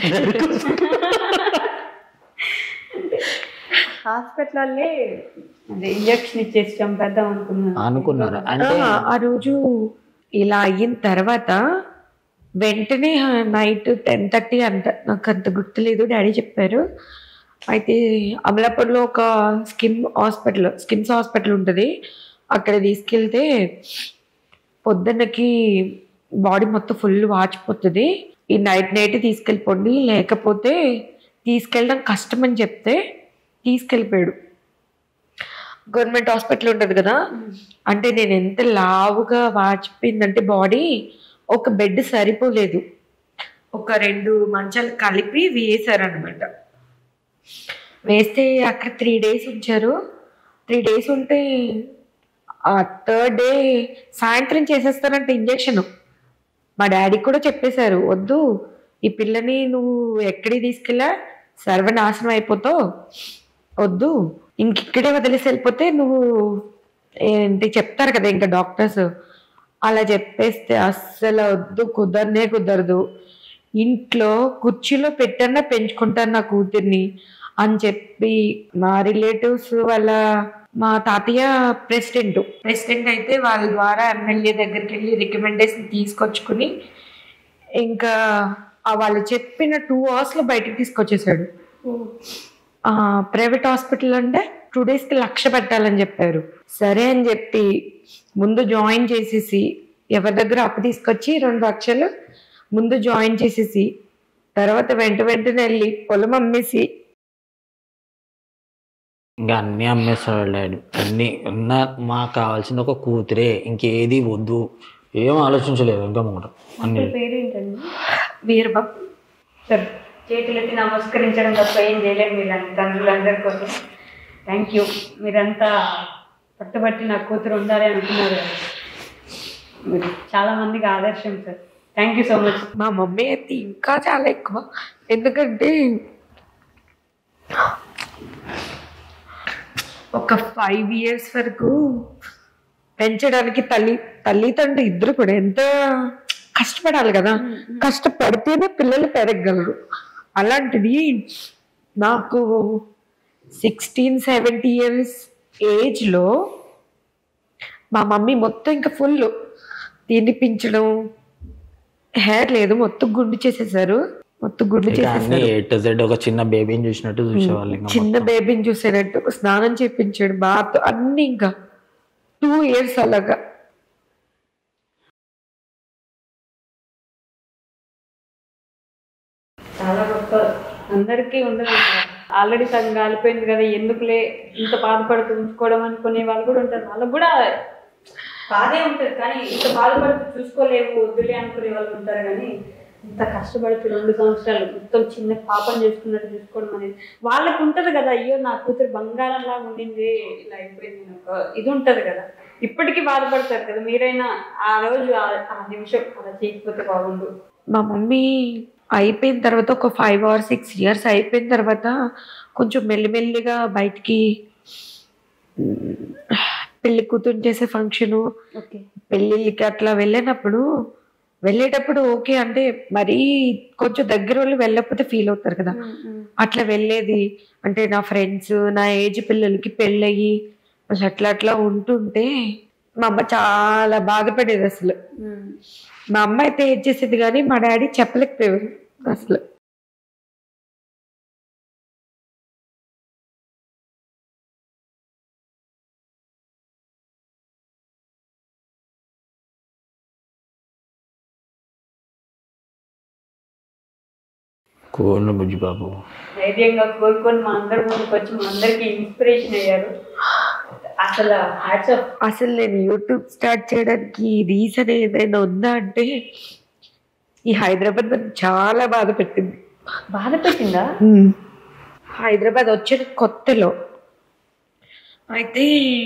హాస్పిటల్ వాళ్ళే అదే ఇంజక్షన్ ఇచ్చేసి చంపేద్దాం అనుకున్నాను అనుకున్నారు అంటే ఆ, ఆ రోజు ఇలా అయిన తర్వాత వెంటనే నైట్ టెన్ థర్టీ అంట నాకు అంత గుర్తులేదు డాడీ చెప్పారు అయితే అమలాపూర్లో ఒక స్కిన్ హాస్పిటల్ స్కిన్స్ హాస్పిటల్ ఉంటుంది అక్కడ తీసుకెళ్తే పొద్దున్నకి బాడీ మొత్తం ఫుల్ వాచిపోతుంది ఈ నైట్ నైట్ తీసుకెళ్ళిపోండి లేకపోతే తీసుకెళ్ళడం కష్టం అని చెప్తే తీసుకెళ్ళిపోయాడు గవర్నమెంట్ హాస్పిటల్ ఉంటుంది కదా అంటే నేను ఎంత లావుగా వాచిపోయిందంటే బాడీ ఒక బెడ్ సరిపోలేదు ఒక రెండు మంచాలు కలిపి వేసారనమాట వేస్తే అక్కడ త్రీ డేస్ ఉంచారు త్రీ డేస్ ఉంటే ఆ థర్డ్ డే సాయంత్రం చేసేస్తారంట ఇంజక్షన్ మా డాడీ కూడా చెప్పేశారు వద్దు ఈ పిల్లని నువ్వు ఎక్కడికి తీసుకెళ్ళా సర్వనాశనం అయిపోతావు వద్దు ఇంక ఇక్కడే వదిలేసి వెళ్ళిపోతే నువ్వు ఏంటి చెప్తారు కదా ఇంకా డాక్టర్స్ అలా చెప్పేస్తే అస్సలు వద్దు కుదరనే కుదరదు ఇంట్లో కుర్చీలో పెట్టన్నా పెంచుకుంటాను నా కూతుర్ని అని చెప్పి మా రిలేటివ్స్ వాళ్ళ మా తాతయ్య ప్రెసిడెంట్ ప్రెసిడెంట్ అయితే వాళ్ళ ద్వారా ఎమ్మెల్యే దగ్గరికి వెళ్ళి రికమెండేషన్ తీసుకొచ్చుకుని ఇంకా ఆ వాళ్ళు చెప్పిన టూ అవర్స్లో బయటకు తీసుకొచ్చేసాడు ప్రైవేట్ హాస్పిటల్ అంటే టూ డేస్కి లక్ష పెట్టాలని చెప్పారు సరే అని చెప్పి ముందు జాయిన్ చేసేసి ఎవరి దగ్గర అప్పు తీసుకొచ్చి రెండు లక్షలు ముందు జాయిన్ చేసేసి తర్వాత వెంట వెంటనే వెళ్ళి పొలం అమ్మేసి ఇంకా అన్నీ అమ్మేస్తాడు డాడీ అన్నీ ఉన్న మాకు కావాల్సింది ఒక కూతురే ఇంకేది వద్దు ఏం ఆలోచించలేదు ఇంకా మూట అన్ని పేరేంటండి వీరబాబు సార్ చేతులెత్తి నమస్కరించడం తప్ప ఏం చేయలేము మీలాంటి తండ్రులందరి కోసం థ్యాంక్ యూ మీరంతా పట్టుబట్టి నా కూతురు ఉండాలి అనుకున్నారు మీరు చాలా మందికి ఆదర్శం sir thank you so much మా మమ్మీ అయితే ఇంకా చాలా ఎక్కువ ఎందుకంటే ఒక ఫైవ్ ఇయర్స్ వరకు పెంచడానికి తల్లి తల్లి తండ్రి ఇద్దరు కూడా ఎంత కష్టపడాలి కదా కష్టపడితేనే పిల్లలు పెరగగలరు అలాంటిది నాకు సిక్స్టీన్ సెవెంటీ ఇయర్స్ ఏజ్లో మా మమ్మీ మొత్తం ఇంకా ఫుల్ తినిపించడం హెయిర్ లేదు మొత్తం గుండు చేసేసారు మొత్తం గుండు ఇక అన్ని చేసేసారు ఏ టు జెడ్ ఒక చిన్న బేబీని చూసినట్టు చూసేవాళ్ళు ఇంకా చిన్న బేబీని చూసేటట్టు స్నానం చేపించాడు బాత్ అన్ని ఇంకా టూ ఇయర్స్ అలాగా చాలా గొప్ప అందరికీ ఉండదు ఆల్రెడీ సగం కాలిపోయింది కదా ఎందుకులే ఇంత బాధపడుతూ ఉంచుకోవడం అనుకునే వాళ్ళు కూడా ఉంటారు వాళ్ళకు కూడా బాధే ఉంటుంది కానీ ఇంత బాధపడుతూ చూసుకోలేము వద్దులే అనుకునే వాళ్ళు ఉంటారు కానీ ఇంత కష్టపడుతూ రెండు సంవత్సరాలు మొత్తం చిన్న పాపం చేసుకున్నట్టు చూసుకోవడం అనేది వాళ్ళకు ఉంటది కదా అయ్యో నా కూతురు బంగారంలా ఉండింది ఇలా అయిపోయింది అని ఒక ఇది ఉంటది కదా ఇప్పటికీ బాధపడతారు కదా మీరైనా ఆ రోజు ఆ- ఆ నిమిషం అలా చేయకపోతే బాగుండు మా మమ్మీ అయిపోయిన తర్వాత ఒక ఫైవ్ ఆర్ సిక్స్ ఇయర్స్ అయిపోయిన తర్వాత కొంచెం మెల్లిమెల్లిగా బయటికి మ్, పెళ్లి కూతురు చేసే ఫంక్షను ఓకే పెళ్ళిళ్ళకి అట్లా వెళ్ళినప్పుడు వెళ్ళేటప్పుడు ఓకే అంటే మరీ కొంచెం దగ్గర వాళ్ళు వెళ్ళకపోతే ఫీల్ అవుతారు కదా అట్లా వెళ్ళేది అంటే నా ఫ్రెండ్స్ నా ఏజ్ పిల్లలకి పెళ్ళయి అసలు అట్లా అట్లా ఉంటుంటే మా అమ్మ చాలా బాధపడేది అసలు మా అమ్మ అయితే ఏడ్ చేసేది కానీ మా డాడీ చెప్పలేకపోయేవారు అసలు కోళ్ళు బుజ్జి బాబు ధైర్యంగా కోరుకొని మా అందరి ముందుకు వచ్చి మా అందరికి ఇన్స్పిరేషన్ అయ్యారు అసలు హ్యాట్స్ ఆఫ్ అసలు నేను యూట్యూబ్ స్టార్ట్ చేయడానికి రీజన్ ఏదైనా ఉందా అంటే ఈ హైదరాబాద్ నన్ను చాలా బాధ పెట్టింది బాధ పెట్టిందా హైదరాబాద్ వచ్చిన కొత్తలో అయితే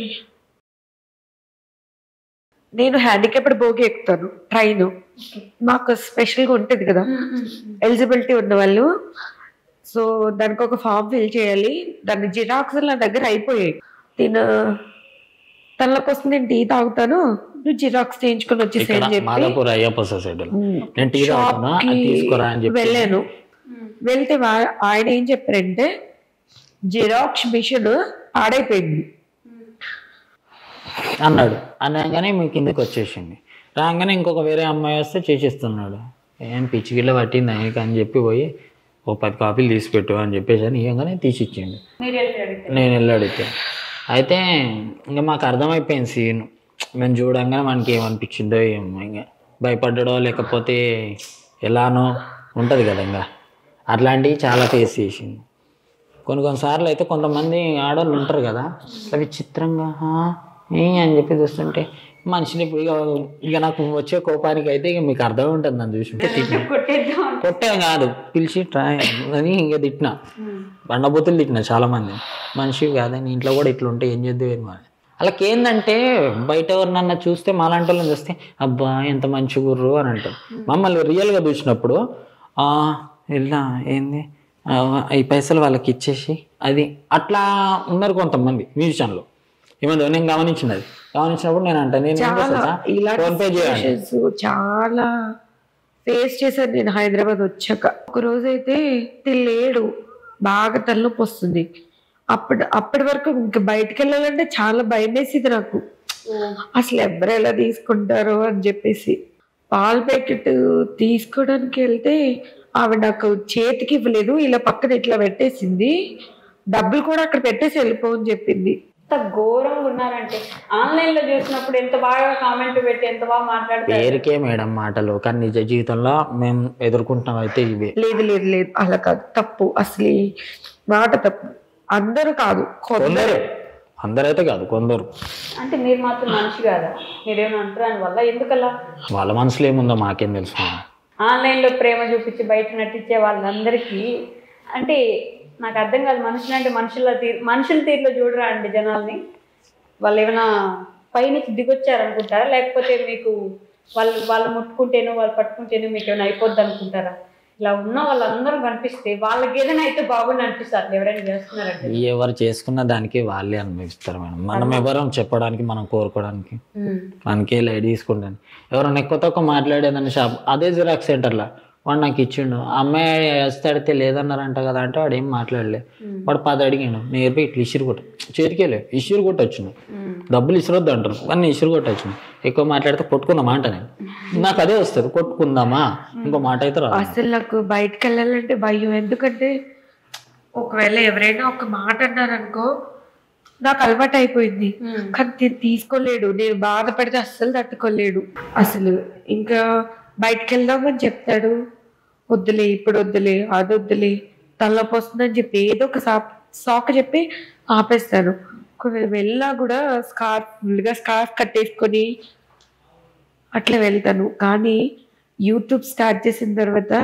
నేను హ్యాండిక్యాప్డ్ బోగి ఎక్కుతాను ట్రైన్ మాకు స్పెషల్గా ఉంటుంది కదా ఎలిజిబిలిటీ ఉన్న వాళ్ళు సో దానికి ఒక ఫామ్ ఫిల్ చేయాలి దాని జిరాక్స్ నా దగ్గర అయిపోయాయి తిన తనలోకి వస్తుంది నేను టీ తాగుతాను నువ్వు జిరాక్స్ చేయించుకొని ఇక్కడ వచ్చేసేయని చెప్పి మాదాపూర్ అయ్యప్ప సొసైటీలో నేను టీ తాగుతున్నా అది షాప్కి తీసుకురా అని చెప్పి వెళ్ళాను వెళ్తే వా- ఆయన ఏం చెప్పారంటే జిరాక్స్ మిషన్ పాడైపోయింది అన్నాడు అనగానే మీ కిందకి వచ్చేసింది రాగానే ఇంకొక వేరే అమ్మాయి వస్తే చేసేస్తున్నాడు ఏం పిచ్చిగిల్ల పట్టింది ఆయనకి అని చెప్పి పోయి ఓ పది కాపీలు తీసి పెట్టు అని చెప్పేసి అని ఇవ్వగానే తీసిచ్చిండు మీరు వెళ్ళి అడిగితే నేను వెళ్ళి అడిగితే అయితే ఇంకా మాకు అర్థమైపోయింది సీన్ మేము చూడంగానే మనకి ఏమనిపించిందో ఏమో ఇంకా భయపడ్డాడో లేకపోతే ఎలానో ఉంటుంది కదా ఇంకా అట్లాంటివి చాలా ఫేస్ చేసింది కొన్ని కొన్నిసార్లు అయితే కొంతమంది ఆడవాళ్ళు ఉంటారు కదా అట్లా విచిత్రంగా "ఆ, ఏ అని చెప్పి చూస్తుంటే మనిషిని ఇప్పుడు ఇక ఇక నాకు వచ్చే కోపానికి అయితే ఇక మీకు అర్థం ఉంటుంది నన్ను చూసి కొట్టేద్దాం కొట్టాం కాదు పిలిచి ట్రై అని ఇంకా తిట్టిన బండబూతులు తిట్టిన చాలా మంది మనిషి కాదని ఇంట్లో కూడా ఇట్లా ఉంటే ఏం చేద్దాం ఏమో అని వాళ్ళకి ఏంటంటే బయట ఎవరినన్నా చూస్తే మాలాంటి వాళ్ళని చూస్తే అబ్బా ఎంత మంచి గుర్రు అని అంటారు మమ్మల్ని రియల్గా చూసినప్పుడు "ఆ, ఇలా ఏంది ఆ, ఈ పైసలు వాళ్ళకి ఇచ్చేసి అది అట్లా ఉన్నారు కొంతమంది మ్యూజిషియన్లు ఏమో నేను గమనించినది గమనించినప్పుడు నేను అంటే నేను ఏం చాలా చేస్తా ఇలాంటి ఫోన్ పే చేయండి situations చాలా ఫేస్ చేశాను నేను హైదరాబాద్ వచ్చాక ఒక రోజు అయితే లేడు బాగా తలనొప్పి వస్తుంది అప్పుడు అప్పటి వరకు ఇంక బయటకు వెళ్ళాలంటే చాలా భయం వేసింది నాకు అసలు ఎవరు ఎలా తీసుకుంటారో అని చెప్పేసి పాల ప్యాకెట్ తీసుకోవడానికి వెళ్తే ఆవిడ నాకు చేతికి ఇవ్వలేదు ఇలా పక్కన ఇట్లా పెట్టేసింది డబ్బులు కూడా అక్కడ పెట్టేసి వెళ్ళిపోవని చెప్పింది ఎంత ఘోరంగా ఉన్నారంటే ఆన్లైన్ లో చూసినప్పుడు ఎంత బాగా కామెంట్ పెట్టి ఎంత బాగా మాట్లాడతారు పేరుకే మేడం మాటలు కానీ నిజ జీవితంలో మేము ఎదుర్కొంటున్నాం అయితే ఇవే లేదు లేదు లేదు అలా కాదు తప్పు అసలు ఈ మాట తప్పు అందరూ కాదు కొందరు కొందరు అందరైతే కాదు కొందరు అంటే మీరు మాత్రం మనిషి కాదా మీరేమైనా అంటారు అని వల్ల ఎందుకలా వాళ్ళ మనసులో ఏముందో మాకేం తెలుసు ఆన్లైన్ లో ప్రేమ చూపించి బయట నటించే వాళ్ళందరికీ అంటే నాకు అర్థం కాదు మనుషులు అంటే మనుషుల తీరు మనుషుల తీరులో చూడరా అండి జనాల్ని వాళ్ళు ఏమైనా పైనుంచి దిగొచ్చారనుకుంటారా లేకపోతే మీకు వాళ్ళు వాళ్ళు ముట్టుకుంటేనో వాళ్ళు పట్టుకుంటేనో మీకు ఏమైనా అయిపోద్ది అనుకుంటారా ఇలా ఉన్న వాళ్ళందరూ కనిపిస్తే వాళ్ళకి ఏదైనా అయితే బాగుండి అనిపిస్తారు ఎవరైనా చేస్తున్నారంటే ఎవరు చేసుకున్న దానికి వాళ్ళే అనుభవిస్తారు మేడం మనం ఎవరం చెప్పడానికి మనం కోరుకోవడానికి మనకే లైట్ తీసుకుంటాను ఎవరైనా ఎక్కువ తక్కువ మాట్లాడేదని షాప్ అదే జిరాక్స్ సెంటర్లో వాడు నాకు ఇచ్చిండు అమ్మాయి వస్తే అడిగితే లేదన్నారంట కదా అంటే వాడు ఏం మాట్లాడలే వాడు పది అడిగాడు నేర్పి ఇట్లా ఇసురు కొట్ట చేతికేలే ఇసురు కొట్టొచ్చును డబ్బులు ఇసురొద్దు అంటారు కానీ ఇసురు కొట్టొచ్చును ఎక్కువ మాట్లాడితే కొట్టుకుందామా అంట నేను నాకు అదే వస్తుంది కొట్టుకుందామా ఇంకో మాట అయితే రాదు అసలు నాకు బయటకు వెళ్ళాలంటే భయం ఎందుకంటే ఒకవేళ ఎవరైనా ఒక మాట అన్నారనుకో నాకు అలవాటు అయిపోయింది కానీ నేను తీసుకోలేడు నేను బాధపడితే అస్సలు తట్టుకోలేడు అసలు ఇంకా బయటకు వెళ్దామని చెప్తాడు వద్దులే ఇప్పుడు వద్దులే అది వద్దులే తలనొప్పి వస్తుందని చెప్పి ఏదో ఒక సా సాక చెప్పి ఆపేస్తాను ఒకవేళ వెళ్ళినా కూడా స్కార్ఫ్ ఫుల్గా స్కార్ఫ్ కట్టేసుకొని అట్లా వెళ్తాను కానీ యూట్యూబ్ స్టార్ట్ చేసిన తర్వాత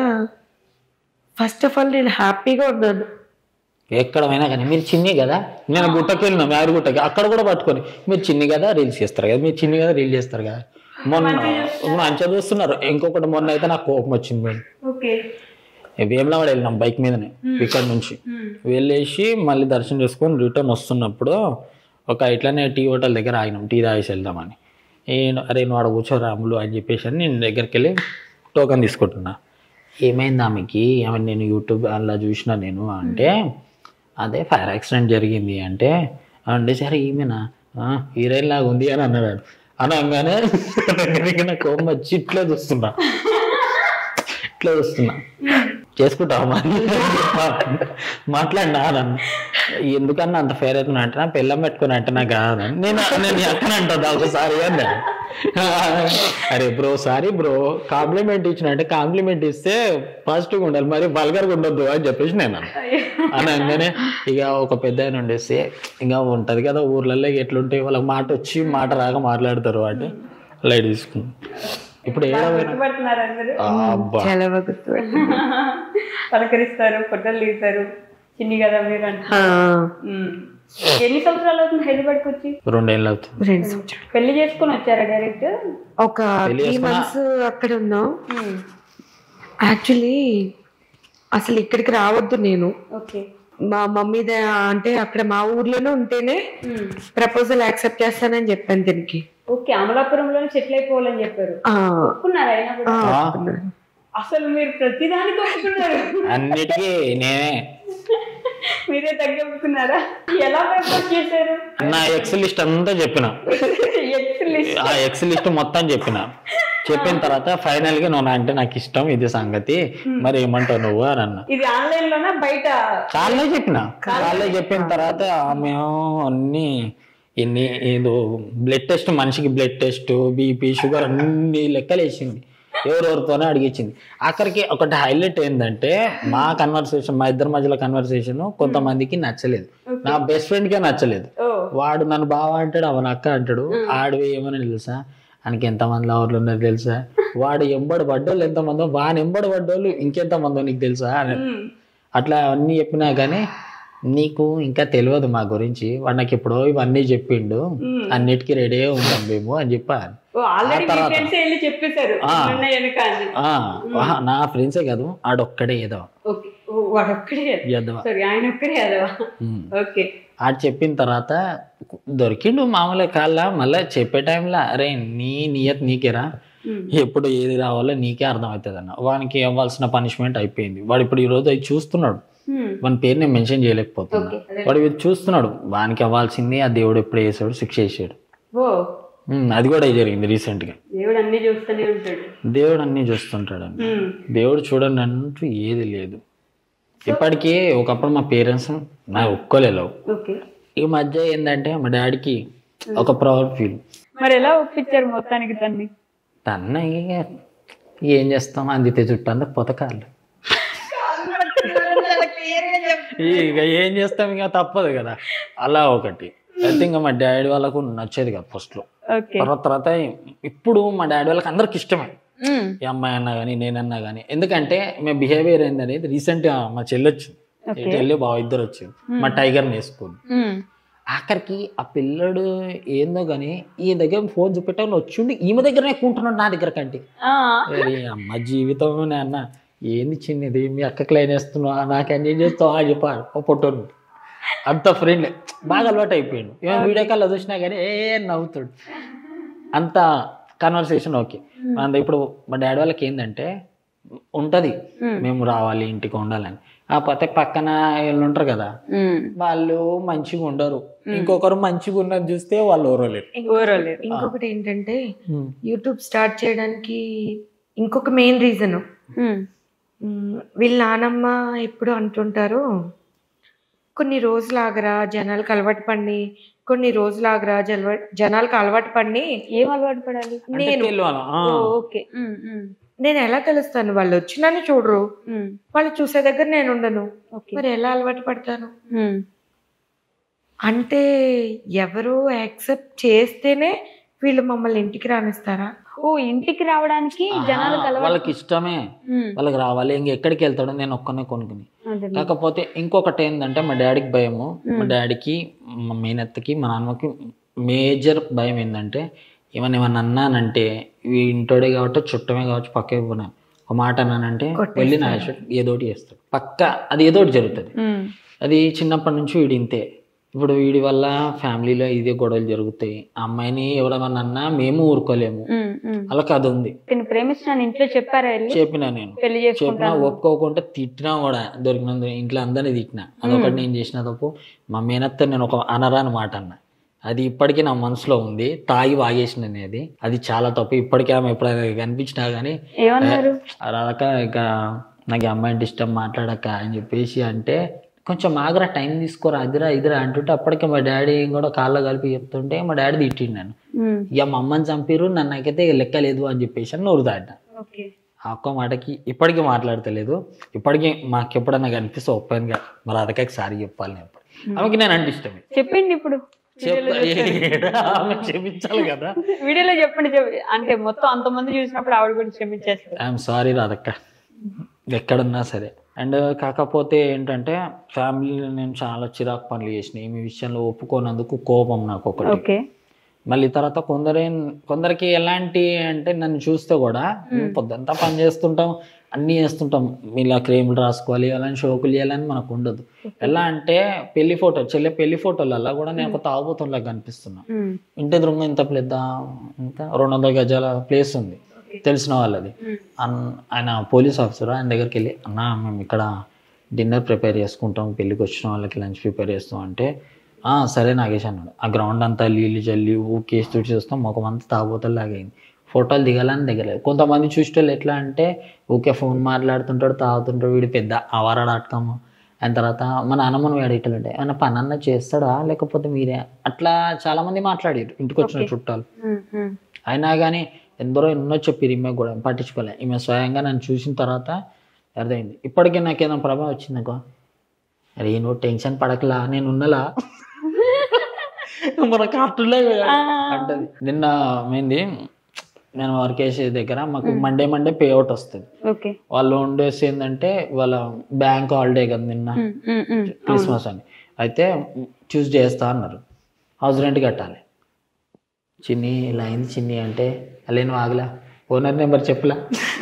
ఫస్ట్ ఆఫ్ ఆల్ నేను హ్యాపీగా ఉన్నాను ఎక్కడ పోయినా కానీ మీరు చిన్ని కదా నేను గుట్టకి వెళ్ళినా మేరు గుట్టకి అక్కడ కూడా పట్టుకొని మీరు చిన్ని కదా రీల్స్ చేస్తారు కదా మీరు చిన్ని కదా రీల్ చేస్తారు కదా మొన్న మంచిగా చూస్తున్నారు ఇంకొకటి మొన్న అయితే నాకు కోపం వచ్చింది మేడం ఓకే వేములవాడ వెళ్ళినాం బైక్ మీదనే ఇక్కడ నుంచి వెళ్ళేసి మళ్ళీ దర్శనం చేసుకొని రిటర్న్ వస్తున్నప్పుడు ఒక ఇట్లానే టీ హోటల్ దగ్గర ఆగినాం టీ తాగేసి వెళ్దామని ఏ- అరే నువ్వు ఆడ కూర్చో రాములు అని చెప్పేసి అని నేను దగ్గరికి వెళ్ళి టోకన్ తీసుకుంటున్నా ఏమైంది ఆమెకి ఆమె నేను యూట్యూబ్ అలా చూసిన నేను అంటే అదే ఫైర్ యాక్సిడెంట్ జరిగింది అంటే అంటే సరే ఈమెనా హీరోయిన్ లాగా ఉంది అని అన్నాడు అనగానే నాకు కోపం వచ్చి ఇట్లా చూస్తున్నా ఇట్లా చూస్తున్నా చేసుకుంటావు మరి మాట్లాడినా నన్ను ఎందుకన్నా అంత ఫేర్ అవుతున్నా అంటే నా పిల్లం పెట్టుకుని అంటే నాకు కాదు నేను నేను ఎక్కడ అంటుంది ఒకసారి అన్నా అరే బ్రో సారీ బ్రో కాంప్లిమెంట్ ఇచ్చిన అంటే కాంప్లిమెంట్ ఇస్తే పాజిటివ్గా ఉండాలి మరి వల్గర్గా ఉండొద్దు అని చెప్పేసి నేను అన్నా. అనగానే ఇక ఒక పెద్ద ఆయన ఉండేసి ఇంకా ఉంటది కదా ఊర్లలో ఎట్లుంటాయి వాళ్ళకి మాట వచ్చి మాట రాక మాట్లాడతారు వాటి లైట్ తీసుకుని ఇప్పుడు ఏడవైనా గుర్తుపడుతున్నారు అందరూ అబ్బా చాలా బాగా గుర్తుపెట్టాను. పలకరిస్తారు ఫోటోలు దిగుతారు చిన్ని కదా మీరు అంటే ఆ, ఉమ్. ఎన్ని సంవత్సరాలు అవుతుంది హైదరాబాద్కి వచ్చి రెండేళ్ళు అవుతుంది రెండు సంవత్సరాలు. పెళ్లి చేసుకుని వచ్చారా డైరెక్ట్ ఒక పెళ్లి త్రీ చేసుకున్నా? మంత్స్ అక్కడ ఉన్నాం యాక్చువల్లీ అసలు ఇక్కడికి రావద్దు నేను ఓకే మా మమ్మీ ద- అంటే అక్కడ మా ఊర్లోనే ఉంటేనే ప్రపోజల్ యాక్సెప్ట్ చేస్తానని చెప్పాను దీనికి ఓకే అమలాపురంలోనే సెటిల్ అయిపోవాలని చెప్పారు ఆ, ఒప్పుకున్నారా అయినా కూడా ఆ, ఆ, అసలు మీరు ప్రతిదానికి ఒప్పుకున్నారు అన్నిటికీ నేనే మీరే తగ్గి ఒప్పుకున్నారా ఎలా ప్రపోజ్ చేశారు నా ఎక్స్ లిస్ట్ అంతా చెప్పిన ఎక్స్ లిస్ట్ ఆ ఎక్స్ లిస్ట్ మొత్తం చెప్పిన చెప్పిన తర్వాత ఫైనల్ గా నువ్వు అంటే నాకు ఇష్టం ఇది సంగతి మరి ఏమంటావు నువ్వు అని అన్న ఇది ఆన్లైన్ లోనా బయట కాళ్ళే చెప్పిన కాళ్ళే చెప్పిన తర్వాత ఆమె అన్ని ఎన్ని ఏదో బ్లడ్ టెస్ట్ మనిషికి బ్లడ్ టెస్ట్ బీపీ షుగర్ అన్ని లెక్కలు వేసింది ఎవరెవరితోనే అడిగించింది ఆఖరికి ఒకటి హైలైట్ ఏంటంటే మా కన్వర్సేషన్ మా ఇద్దరి మధ్యలో కన్వర్సేషన్ కొంతమందికి నచ్చలేదు నా బెస్ట్ ఫ్రెండ్కే నచ్చలేదు ఓ వాడు నన్ను బావ అంటాడు అవన అక్క అంటాడు ఆడు ఏమని తెలుసా ఆయనకి ఎంతమంది లవర్లు ఉన్నారు తెలుసా వాడు ఎంబడి పడ్డోళ్ళు ఎంతమందో వాని ఎంబడి పడ్డోళ్ళు ఇంకెంతమందో నీకు తెలుసా అని ఉమ్. అట్లా అన్నీ చెప్పినా కానీ నీకు ఇంకా తెలియదు మా గురించి వాడు నాకు ఎప్పుడో ఇవన్నీ చెప్పిండు అన్నిటికీ రెడీ ఉంటాం మేము అని చెప్పాను ఓ ఆల్రెడీ మీ తర్వాత- ఫ్రెండ్స్ వెళ్ళి చెప్పేశారు ఆ. ఉన్నాయి వెనక అని ఆ, ఆహా, నా ఫ్రెండ్సే కాదు ఆడొక్కడే ఏదో ఓకే ఓ, వాడు ఒక్కడే ఎదవ సారీ ఆయన ఒక్కడే అదవా ఉమ్. ఓకే ఆడు చెప్పిన తర్వాత దొరికిండు మామూలుగా కాళ్ళ మళ్ళీ చెప్పే టైంలో అరే నీ నియత్ నీకేరా ఉమ్. ఎప్పుడు ఏది రావాలో నీకే అర్థమవుతుంది అన్న వానికి ఇవ్వాల్సిన పనిష్మెంట్ అయిపోయింది వాడు ఇప్పుడు ఈ రోజు అవి చూస్తున్నాడు ఉమ్. వాని పేరు నేను మెన్షన్ చేయలేకపోతున్నా ఓకే అదే. వాడు ఇది చూస్తున్నాడు వానికి అవ్వాల్సింది ఆ దేవుడు ఎప్పుడు వేసాడు శిక్ష వేసాడు ఓ ఉమ్, అది కూడా జరిగింది రీసెంట్ గా దేవుడు అన్ని చూస్తూనే ఉంటాడు దేవుడు అన్ని చూస్తుంటాడు అండి ఉమ్. దేవుడు చూడండి అంటూ ఏది లేదు ఇప్పటికీ ఒకప్పుడు మా పేరెంట్స్ నా ఒక్కలేవు ఓకే ఈ మధ్య ఏంటంటే మా డాడీకి ఒక ప్రౌడ్ ఫీల్ మరి ఎలా ఒప్పించారు మొత్తానికి తన్ని తన్న ఇక ఏం చేస్తాం అందితే చుట్టూ అంతా పొతకాలు ఇక ఏం చేస్తాం ఇక తప్పదు కదా అలా ఒకటి అయితే ఇంకా మా డాడీ వాళ్ళకు నచ్చేది కదా ఫస్ట్ లో ఓకే తర్వాత తర్వాత ఇప్పుడు మా డాడీ వాళ్ళకి అందరికి ఇష్టమే ఉమ్. ఈ అమ్మాయి అన్నా కానీ నేనన్నా కానీ ఎందుకంటే మేము బిహేవియర్ ఏందనేది రీసెంట్ గా మా చెల్లి వచ్చింది Okay. చెల్లి బావ ఇద్దరు వచ్చింది మా టైగర్ వేసుకుంది ఉమ్. ఆఖరికి ఆ పిల్లడు ఏందో కానీ ఈ దగ్గర ఫోన్ చూపెట్టాను వచ్చిండి ఈమె దగ్గరనే కూంటున్నాడు నా దగ్గర కంటే ఆ. అరే అమ్మ జీవితం అన్న ఏంది చిన్నది మీ అక్కకి లైన్ వేస్తున్నావు నాకు ఏం చేస్తావు అని చెప్పాడు ఓ పొట్టోను అంత ఫ్రెండ్ బాగా అలవాటు అయిపోయాడు ఏమైనా వీడియో కాల్లో చూసినా కానీ ఏ నవ్వుతాడు అంత కన్వర్సేషన్ ఓకే అంత ఇప్పుడు మా డాడీ వాళ్ళకి ఏంటంటే ఉంటది మేము రావాలి ఇంటికి ఉండాలని కాకపోతే పక్కన వీళ్ళు ఉంటారు కదా ఉమ్. వాళ్ళు మంచిగా ఉండరు ఇంకొకరు మంచిగా ఉన్నది చూస్తే వాళ్ళు ఓరలేరు ఊరలేదు ఇంకొకటి ఏంటంటే యూట్యూబ్ స్టార్ట్ చేయడానికి ఇంకొక మెయిన్ రీజన్ ఉమ్. వీళ్ళ నానమ్మ ఎప్పుడు అంటుంటారు కొన్ని రోజులు ఆగరా జనాలకు అలవాటు పడి కొన్ని రోజులు ఆగరా జలవ జనాలకు అలవాటు పడి ఏం అలవాటు పడాలి నేను తెలియాలా? ఆ. ఓ, ఓకే ఉమ్, ఉమ్, నేను ఎలా కలుస్తాను వాళ్ళు వచ్చినాన్ని చూడరు ఉమ్. వాళ్ళు చూసే దగ్గర నేను ఉండను ఓకే మరి ఎలా అలవాటు పడతాను ఉమ్. అంటే ఎవరు యాక్సెప్ట్ చేస్తేనే వీళ్ళు మమ్మల్ని ఇంటికి రానిస్తారా ఓ ఇంటికి రావడానికి జనాలకు ఆ, అలవాటు వాళ్ళకి ఇష్టమే ఉమ్. వాళ్ళకి రావాలి ఇంక ఎక్కడికి వెళ్తాడు నేను ఒక్కనే కొనుక్కుని అదే. కాకపోతే ఇంకొకటి ఏంటంటే మా డాడీకి భయము మా డాడీకి మా మేనత్తకి మా నాన్నకి మేజర్ భయం ఏంటంటే ఏమన్నా ఏమన్నా అన్నానంటే ఈ ఇంటోడే కాబట్టి చుట్టమే కావచ్చు పక్క పోనా ఒక మాట అన్నానంటే వెళ్ళి నా ఏదోటి చేస్తాడు పక్క అది ఏదోటి జరుగుతుంది ఉమ్. అది చిన్నప్పటి నుంచి వీడి ఇంతే ఇప్పుడు వీడి వల్ల ఫ్యామిలీలో ఇదే గొడవలు జరుగుతాయి ఆ అమ్మాయిని ఎవడమన్నా అన్నా మేము ఊరుకోలేము ఉమ్, ఉమ్. అలా కథ ఉంది నేను ప్రేమిస్తున్నాను ఇంట్లో చెప్పారా వెళ్ళి చెప్పినా నేను పెళ్లి చెప్పినా చేసుకుంటాను ఒప్పుకోకుండా తిట్టినా కూడా దొరికినందు ఇంట్లో అందరినీ తిట్టినా అదొకటి నేను చేసిన తప్పు మా మేనత్త నేను ఒక అనరాని మాట అన్న అది ఇప్పటికీ నా మనసులో ఉంది తాగి వాగేసిన అనేది అది చాలా తప్పు ఇప్పటికీ ఆమె ఎప్పుడైనా కనిపించినా కానీ ఏమన్నారు అదక ఇక నాకు ఈ అమ్మాయి అంటే ఇష్టం మాట్లాడక అని చెప్పేసి అంటే కొంచెం ఆగరా టైం తీసుకోరా అదిరా ఇదిరా అంటుంటే అప్పటికే మా డాడీ కూడా కాళ్ళ కలిపి చెప్తుంటే మా డాడీ తిట్టిండు నన్ను ఉమ్, ఇక మా అమ్మని చంపిరు నన్ను నాకైతే లెక్క లేదు అని చెప్పేసి అని నోరు దాడిన ఓకే ఆ ఒక్క మాటకి ఇప్పటికీ మాట్లాడతలేదు ఇప్పటికీ మాకు ఎప్పుడన్నా కనిపిస్తే ఓపెన్గా మరి అదకే సారి చెప్పాలి నేను ఎప్పుడు. ఆమెకి నేను అంటే ఇష్టమే చెప్పండి ఇప్పుడు చెప్తా ఆమె క్షమించాలి కదా వీడియోలో చెప్పండి చెప్ప- అంటే మొత్తం అంతమంది చూసినప్పుడు ఆవిడ కూడా క్షమించేస్తారు ఐఎమ్ సారీ రాదక్క ఎక్కడున్నా సరే అండ్ కాకపోతే ఏంటంటే ఫ్యామిలీలో నేను చాలా చిరాకు పనులు చేసిన ఈ విషయంలో ఒప్పుకోనందుకు కోపం నాకు ఒకటి ఓకే మళ్ళీ తర్వాత కొందరే కొందరికి ఎలాంటి అంటే నన్ను చూస్తే కూడా పొద్దంతా పని చేస్తుంటాం అన్నీ చేస్తుంటాం ఇలా క్రీములు రాసుకోవాలి అలాంటి షోకులు చేయాలని మనకు ఉండదు ఎలా అంటే పెళ్లి ఫోటో చెల్లె పెళ్లి ఫోటోలలో కూడా నేను ఒక తాగుబోతులా కనిపిస్తున్నా ఉమ్, ఇంటి ఎదురుగా ఇంత పెద్ద ఇంత రెండు వందల గజాల ప్లేస్ ఉంది తెలిసిన వాళ్ళది అన్- ఆయన పోలీస్ ఆఫీసర్ ఆయన దగ్గరికి వెళ్ళి అన్న మేము ఇక్కడ డిన్నర్ ప్రిపేర్ చేసుకుంటాం పెళ్ళికి వచ్చిన వాళ్ళకి లంచ్ ప్రిపేర్ చేస్తాం అంటే "ఆ, సరే నాగేష్ అన్నాడు ఆ గ్రౌండ్ అంతా నీళ్ళు చల్లి ఊకేసి తుడిచి చూస్తాం ముఖం అంతా తాగబోతలాగా అయింది ఫోటోలు దిగాలని దిగలేదు కొంతమంది చూసేటోళ్ళు ఎట్లా అంటే ఊకే ఫోన్ మాట్లాడుతుంటాడు తాగుతుంటాడు వీడు పెద్ద అవారాడాటము ఆయన తర్వాత మా నాన్నమ్మను వేడేటంటే ఏమన్నా పని అన్న చేస్తాడా లేకపోతే మీరే అట్లా చాలా మంది మాట్లాడారు ఇంటికి వచ్చిన చుట్టాలు ఉమ్, ఉమ్. అయినా కానీ ఎందరో ఎన్నో చెప్పారు ఈమె కూడా పట్టించుకోలే ఈమె స్వయంగా నన్ను చూసిన తర్వాత అర్థమైంది ఇప్పటికీ నాకు ఏదైనా ప్రభావం వచ్చిందనుకో అరే నువ్వు టెన్షన్ పడకలా నేను ఉన్నలా మన కార్టూన్లే అంటది నిన్న ఏంది నేను వర్క్ చేసే దగ్గర మాకు మండే మండే పే అవుట్ వస్తుంది ఓకే వాళ్ళు ఉండేసి ఏంటంటే వాళ్ళ బ్యాంక్ హాలిడే కదా నిన్న ఉమ్, ఉమ్, ఉమ్. క్రిస్మస్ అని అయితే చూస్ చేస్తా అన్నారు హౌస్ రెంట్ కట్టాలి చిన్ని ఇలా అయింది చిన్ని అంటే అలే నువ్వు ఆగలా ఓనర్ నెంబర్ చెప్పలా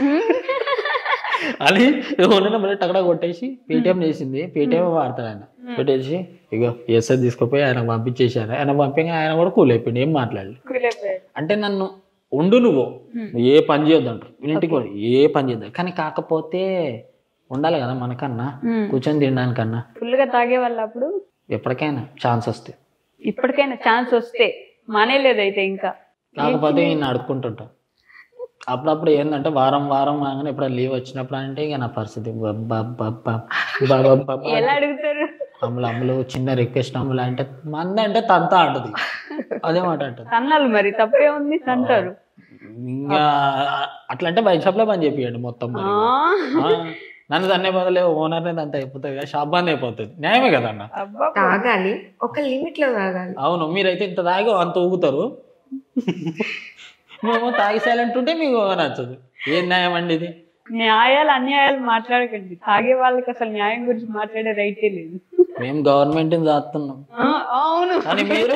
అని ఓనర్ నెంబర్ టక్కడ కొట్టేసి పేటిఎం చేసింది పేటిఎం వాడతాడు ఆయన పెట్టేసి ఇగో ఎస్ఐ తీసుకుపోయి ఆయన పంపించేసాను ఆయన పంపించి ఆయన కూడా కూల్ అయిపోయింది ఏం మాట్లాడలేదు కూలైపోయారు. అంటే నన్ను ఉండు నువ్వు నువ్వు ఏ పని చేయొద్దు అంటారు ఇంటికి కూడా ఏ పని చేద్దాం కానీ కాకపోతే ఉండాలి కదా మనకన్నా ఉమ్. కూర్చొని తినడానికన్నా ఫుల్గా తాగే వాళ్ళు అప్పుడు ఎప్పటికైనా ఛాన్స్ వస్తే ఇప్పటికైనా ఛాన్స్ వస్తే మానేలేదు అయితే ఇంకా కాకపోతే ఈయన అడుక్కుంటుంటాం అప్పుడప్పుడు ఏంటంటే వారం వారం కాగానే ఎప్పుడైనా లీవ్ వచ్చినప్పుడు అంటే ఇక నా పరిస్థితి ఎలా అడుగుతారు అమ్ములు అమ్ములు చిన్న రిక్వెస్ట్ అమ్ములు అంటే మంద అంటే తంత అంటది అదే మాట అంటది తన్నాలి మరి తప్పే ఉంది తంటారు ఇంకా అట్లా అంటే బయట షాప్లో పని చెప్పియండి మొత్తం మరి. ఆ, నన్ను తన్నే బదులే ఓనర్నే అంత అయిపోతుంది కదా షాప్ బంద్ అయిపోతుంది న్యాయమే కదా అన్న అబ్బా తాగాలి ఒక లిమిట్ లో తాగాలి అవును మీరైతే ఇంత తాగి అంత ఊగుతారు మేము తాగి సైలెంట్ ఉంటే మీకు నచ్చదు ఏం న్యాయం అండి ఇది న్యాయాలు అన్యాయాలు మాట్లాడకండి తాగే వాళ్ళకి అసలు న్యాయం గురించి మాట్లాడే రైటే లేదు మేము గవర్నమెంట్ని దాస్తున్నాం ఆ, అవును కానీ మీరు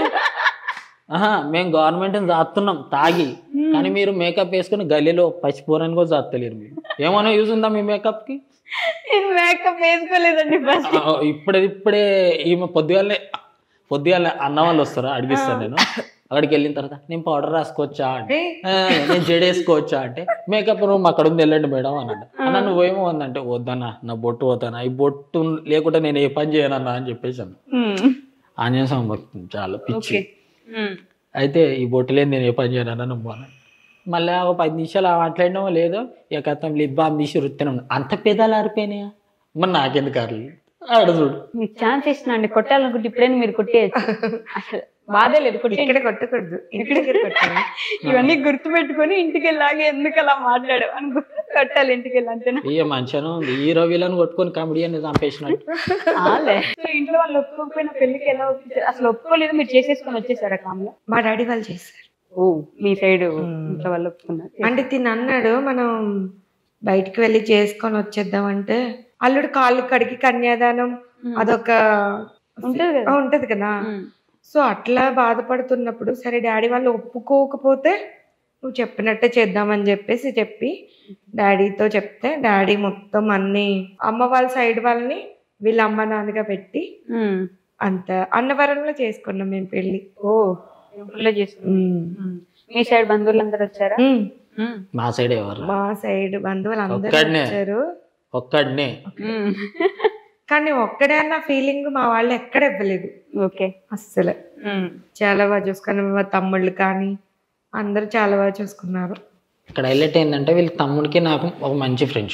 ఆహా మేము గవర్నమెంట్ని దాస్తున్నాం తాగి కానీ మీరు మేకప్ వేసుకుని గల్లీలో పసిపోరని కూడా దాత్తలేరు మీరు ఏమైనా యూజ్ ఉందా మీ మేకప్కి నేను మేకప్ వేసుకోలేదండి ఫస్ట్ ఇప్పుడే ఇప్పుడే ఈమె పొద్దుగాలే పొద్దుగాలే అన్న వాళ్ళు వస్తారా అడిగిస్తాను నేను అక్కడికి వెళ్ళిన తర్వాత నేను పౌడర్ రాసుకోవచ్చా అంటే "ఆ, నేను జడ వేసుకోవచ్చా అంటే మేకప్ రూమ్ అక్కడ ఉంది వెళ్ళండి మేడం అన్నాడు అన్న నువ్వేమో ఉందంటే వద్దన్నా నా బొట్టు పోతానా ఈ బొట్టు లేకుంటే నేను ఏ పని చేయనన్నా అని చెప్పేసి అన్న ఆంజనేయ స్వామి భక్తి చాలా పిచ్చి ఓకే అయితే ఈ బొట్టు లేని నేను ఏ పని చేయనన్నా నువ్వు అన్న మళ్ళీ ఒక పది నిమిషాలు మాట్లాడినామో లేదో ఇక కథం లిప్ బామ్ తీసి వృత్తిన అంత పెదాలు ఆరిపోయినాయా మరి నాకెందుకు ఆరలేదు ఆడ చూడు మీకు ఛాన్స్ ఇస్తున్నా అండి కొట్టాలనుకుంటే ఇప్పుడైనా మీరు కొట్టేయచ్చు అసలు బాధే లేదు కొట్టే ఇక్కడ కొట్టకూడదు ఇంటి దగ్గర కొట్టాలి ఇవన్నీ గుర్తు పెట్టుకొని ఇంటికి వెళ్ళాగే ఎందుకు అలా మాట్లాడు అని గుర్తు కొట్టాలి ఇంటికి వెళ్ళి అంతేనా ఇక మంచిగానే ఉంది హీరో వీళ్ళని కొట్టుకొని కామెడీ అని చంపేసినట్టు ఆలే. సో ఇంట్లో వాళ్ళు ఒప్పుకోకపోయినా పెళ్లికి ఎలా ఒప్పించారు అసలు ఒప్పుకోలేదు మీరు చేసేసుకొని వచ్చేసారా కామ్లో మా డాడీ వాళ్ళు చేస్తారు ఓ మీ సైడ్ ఇంట్లో వాళ్ళు ఒప్పుకున్నారు అంటే తిని అన్నాడు మనం బయటికి వెళ్ళి చేసుకొని వచ్చేద్దాం అంటే అల్లుడు కాళ్ళు కడిగి కన్యాదానం అదొక ఉంటది కదా ఆ, ఉంటది కదా ఉమ్. సో అట్లా బాధపడుతున్నప్పుడు సరే డాడీ వాళ్ళు ఒప్పుకోకపోతే నువ్వు చెప్పినట్టే చేద్దామని చెప్పేసి చెప్పి డాడీతో చెప్తే డాడీ మొత్తం అన్ని అమ్మ వాళ్ళ సైడ్ వాళ్ళని వీళ్ళ అమ్మ నాన్నగా పెట్టి ఉమ్. అంత అన్నవరంలో చేసుకున్నాం మేము పెళ్ళి ఓ టెంపుల్లో చేసుకున్నారు ఉమ్. ఉమ్. మీ సైడ్ బంధువులు అందరు వచ్చారా ఉమ్. ఉమ్. మా సైడ్ ఎవరు మా సైడ్ బంధువులు అందరూ ఒక్కడినే. వచ్చారు ఒక్కడినే ఉమ్. కానీ ఒక్కడే అన్న ఫీలింగ్ మా వాళ్ళు ఎక్కడ ఇవ్వలేదు ఓకే అస్సలు ఉమ్. చాలా బాగా చూసుకున్నారు మా తమ్ముళ్ళు కానీ అందరూ చాలా బాగా చూసుకున్నారు ఇక్కడ హైలైట్ ఏంటంటే వీళ్ళ తమ్ముడికి నాకు ఒక మంచి ఫ్రెండ్షిప్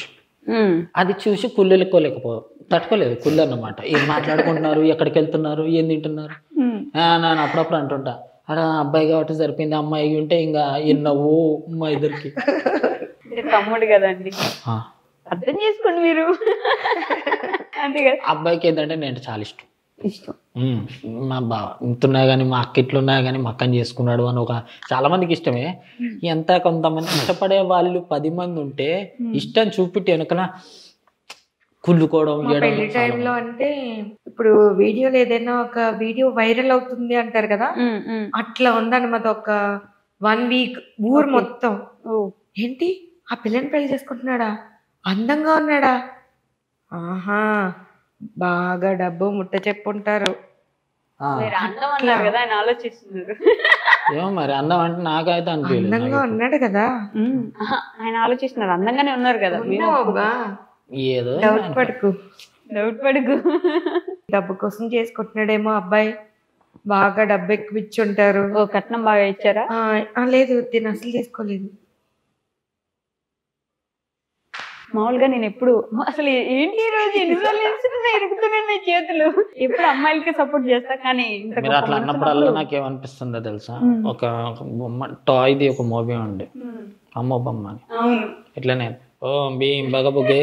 ఉమ్. అది చూసి కుళ్ళెలుకోలేకపో తట్టుకోలేదు కుళ్ళు అన్నమాట ఏం మాట్లాడుకుంటున్నారు ఎక్కడికి వెళ్తున్నారు ఏం తింటున్నారు ఉమ్. ఆ, నేను అప్పుడప్పుడు అంటుంటా అలా అబ్బాయి కాబట్టి సరిపోయింది అమ్మాయి ఉంటే ఇంకా ఎన్నవో మా ఇద్దరికి అంటే తమ్ముడు కదండి ఆ, అర్థం చేసుకోండి మీరు అంతే కదా అబ్బాయికి ఏంటంటే నేను చాలా ఇష్టం ఇష్టం ఉమ్, మా బావ ఇంతున్నా కానీ మా అక్క ఇట్లున్నా కానీ మా అక్కని చేసుకున్నాడు అని ఒక చాలా మందికి ఇష్టమే ఎంత కొంతమంది ఇష్టపడే వాళ్ళు పది మంది ఉంటే ఇష్టం చూపిట్టి వెనకన కుళ్ళుకోవడం మా చేయడం పెళ్లి చాలా టైంలో అంటే ఇప్పుడు వీడియోలో ఏదైనా ఒక వీడియో వైరల్ అవుతుంది అంటారు కదా ఉమ్, ఉమ్. అట్లా ఉందన్నమాట ఒక వన్ వీక్ ఊరు మొత్తం ఓ ఏంటి ఆ పిల్లని పెళ్లి చేసుకుంటున్నాడా అందంగా ఉన్నాడా ఆహా బాగా డబ్బు ముట్ట చెప్పుంటారు ఆ, మీరు అందం అన్నారు కదా ఆయన ఆలోచిస్తున్నారు ఏమో మరి అందం అంటే నాకైతే అనిపించలేదు అందంగా ఉన్నాడు కదా ఉమ్. ఆహా, ఆయన ఆలోచిస్తున్నారు అందంగానే ఉన్నారు కదా మీరు ఉన్నావు అబ్బా. ఏదో డౌట్ పడుకు డౌట్ పడుకు డబ్బు కోసం చేసుకుంటున్నాడేమో అబ్బాయి బాగా డబ్బు ఎక్కువ ఇచ్చి ఉంటారు ఓ కట్నం బాగా ఇచ్చారా ఆ, ఆ, లేదు దీన్ని అసలు తీసుకోలేదు మామూలుగా నేను ఎప్పుడు అసలు ఏంటి ఈ రోజు ఎన్నిసార్లు ఇస్తున్నా ఇరుగుతున్నాయి నా చేతులు ఎప్పుడు అమ్మాయిలకి సపోర్ట్ చేస్తా కానీ ఇంత మీరు గొప్ప అట్లా మనసు అన్నప్పుడల్లా ఉన్నప్పుడు- నాకు ఏమనిపిస్తుందో తెలుసా ఒక ఒక బొమ్మ టాయ్ది ఒక మూవీ ఉండే ఉమ్. అమ్మ బొమ్మ అని అవును ఇట్లనే ఓ భీం బగబుగే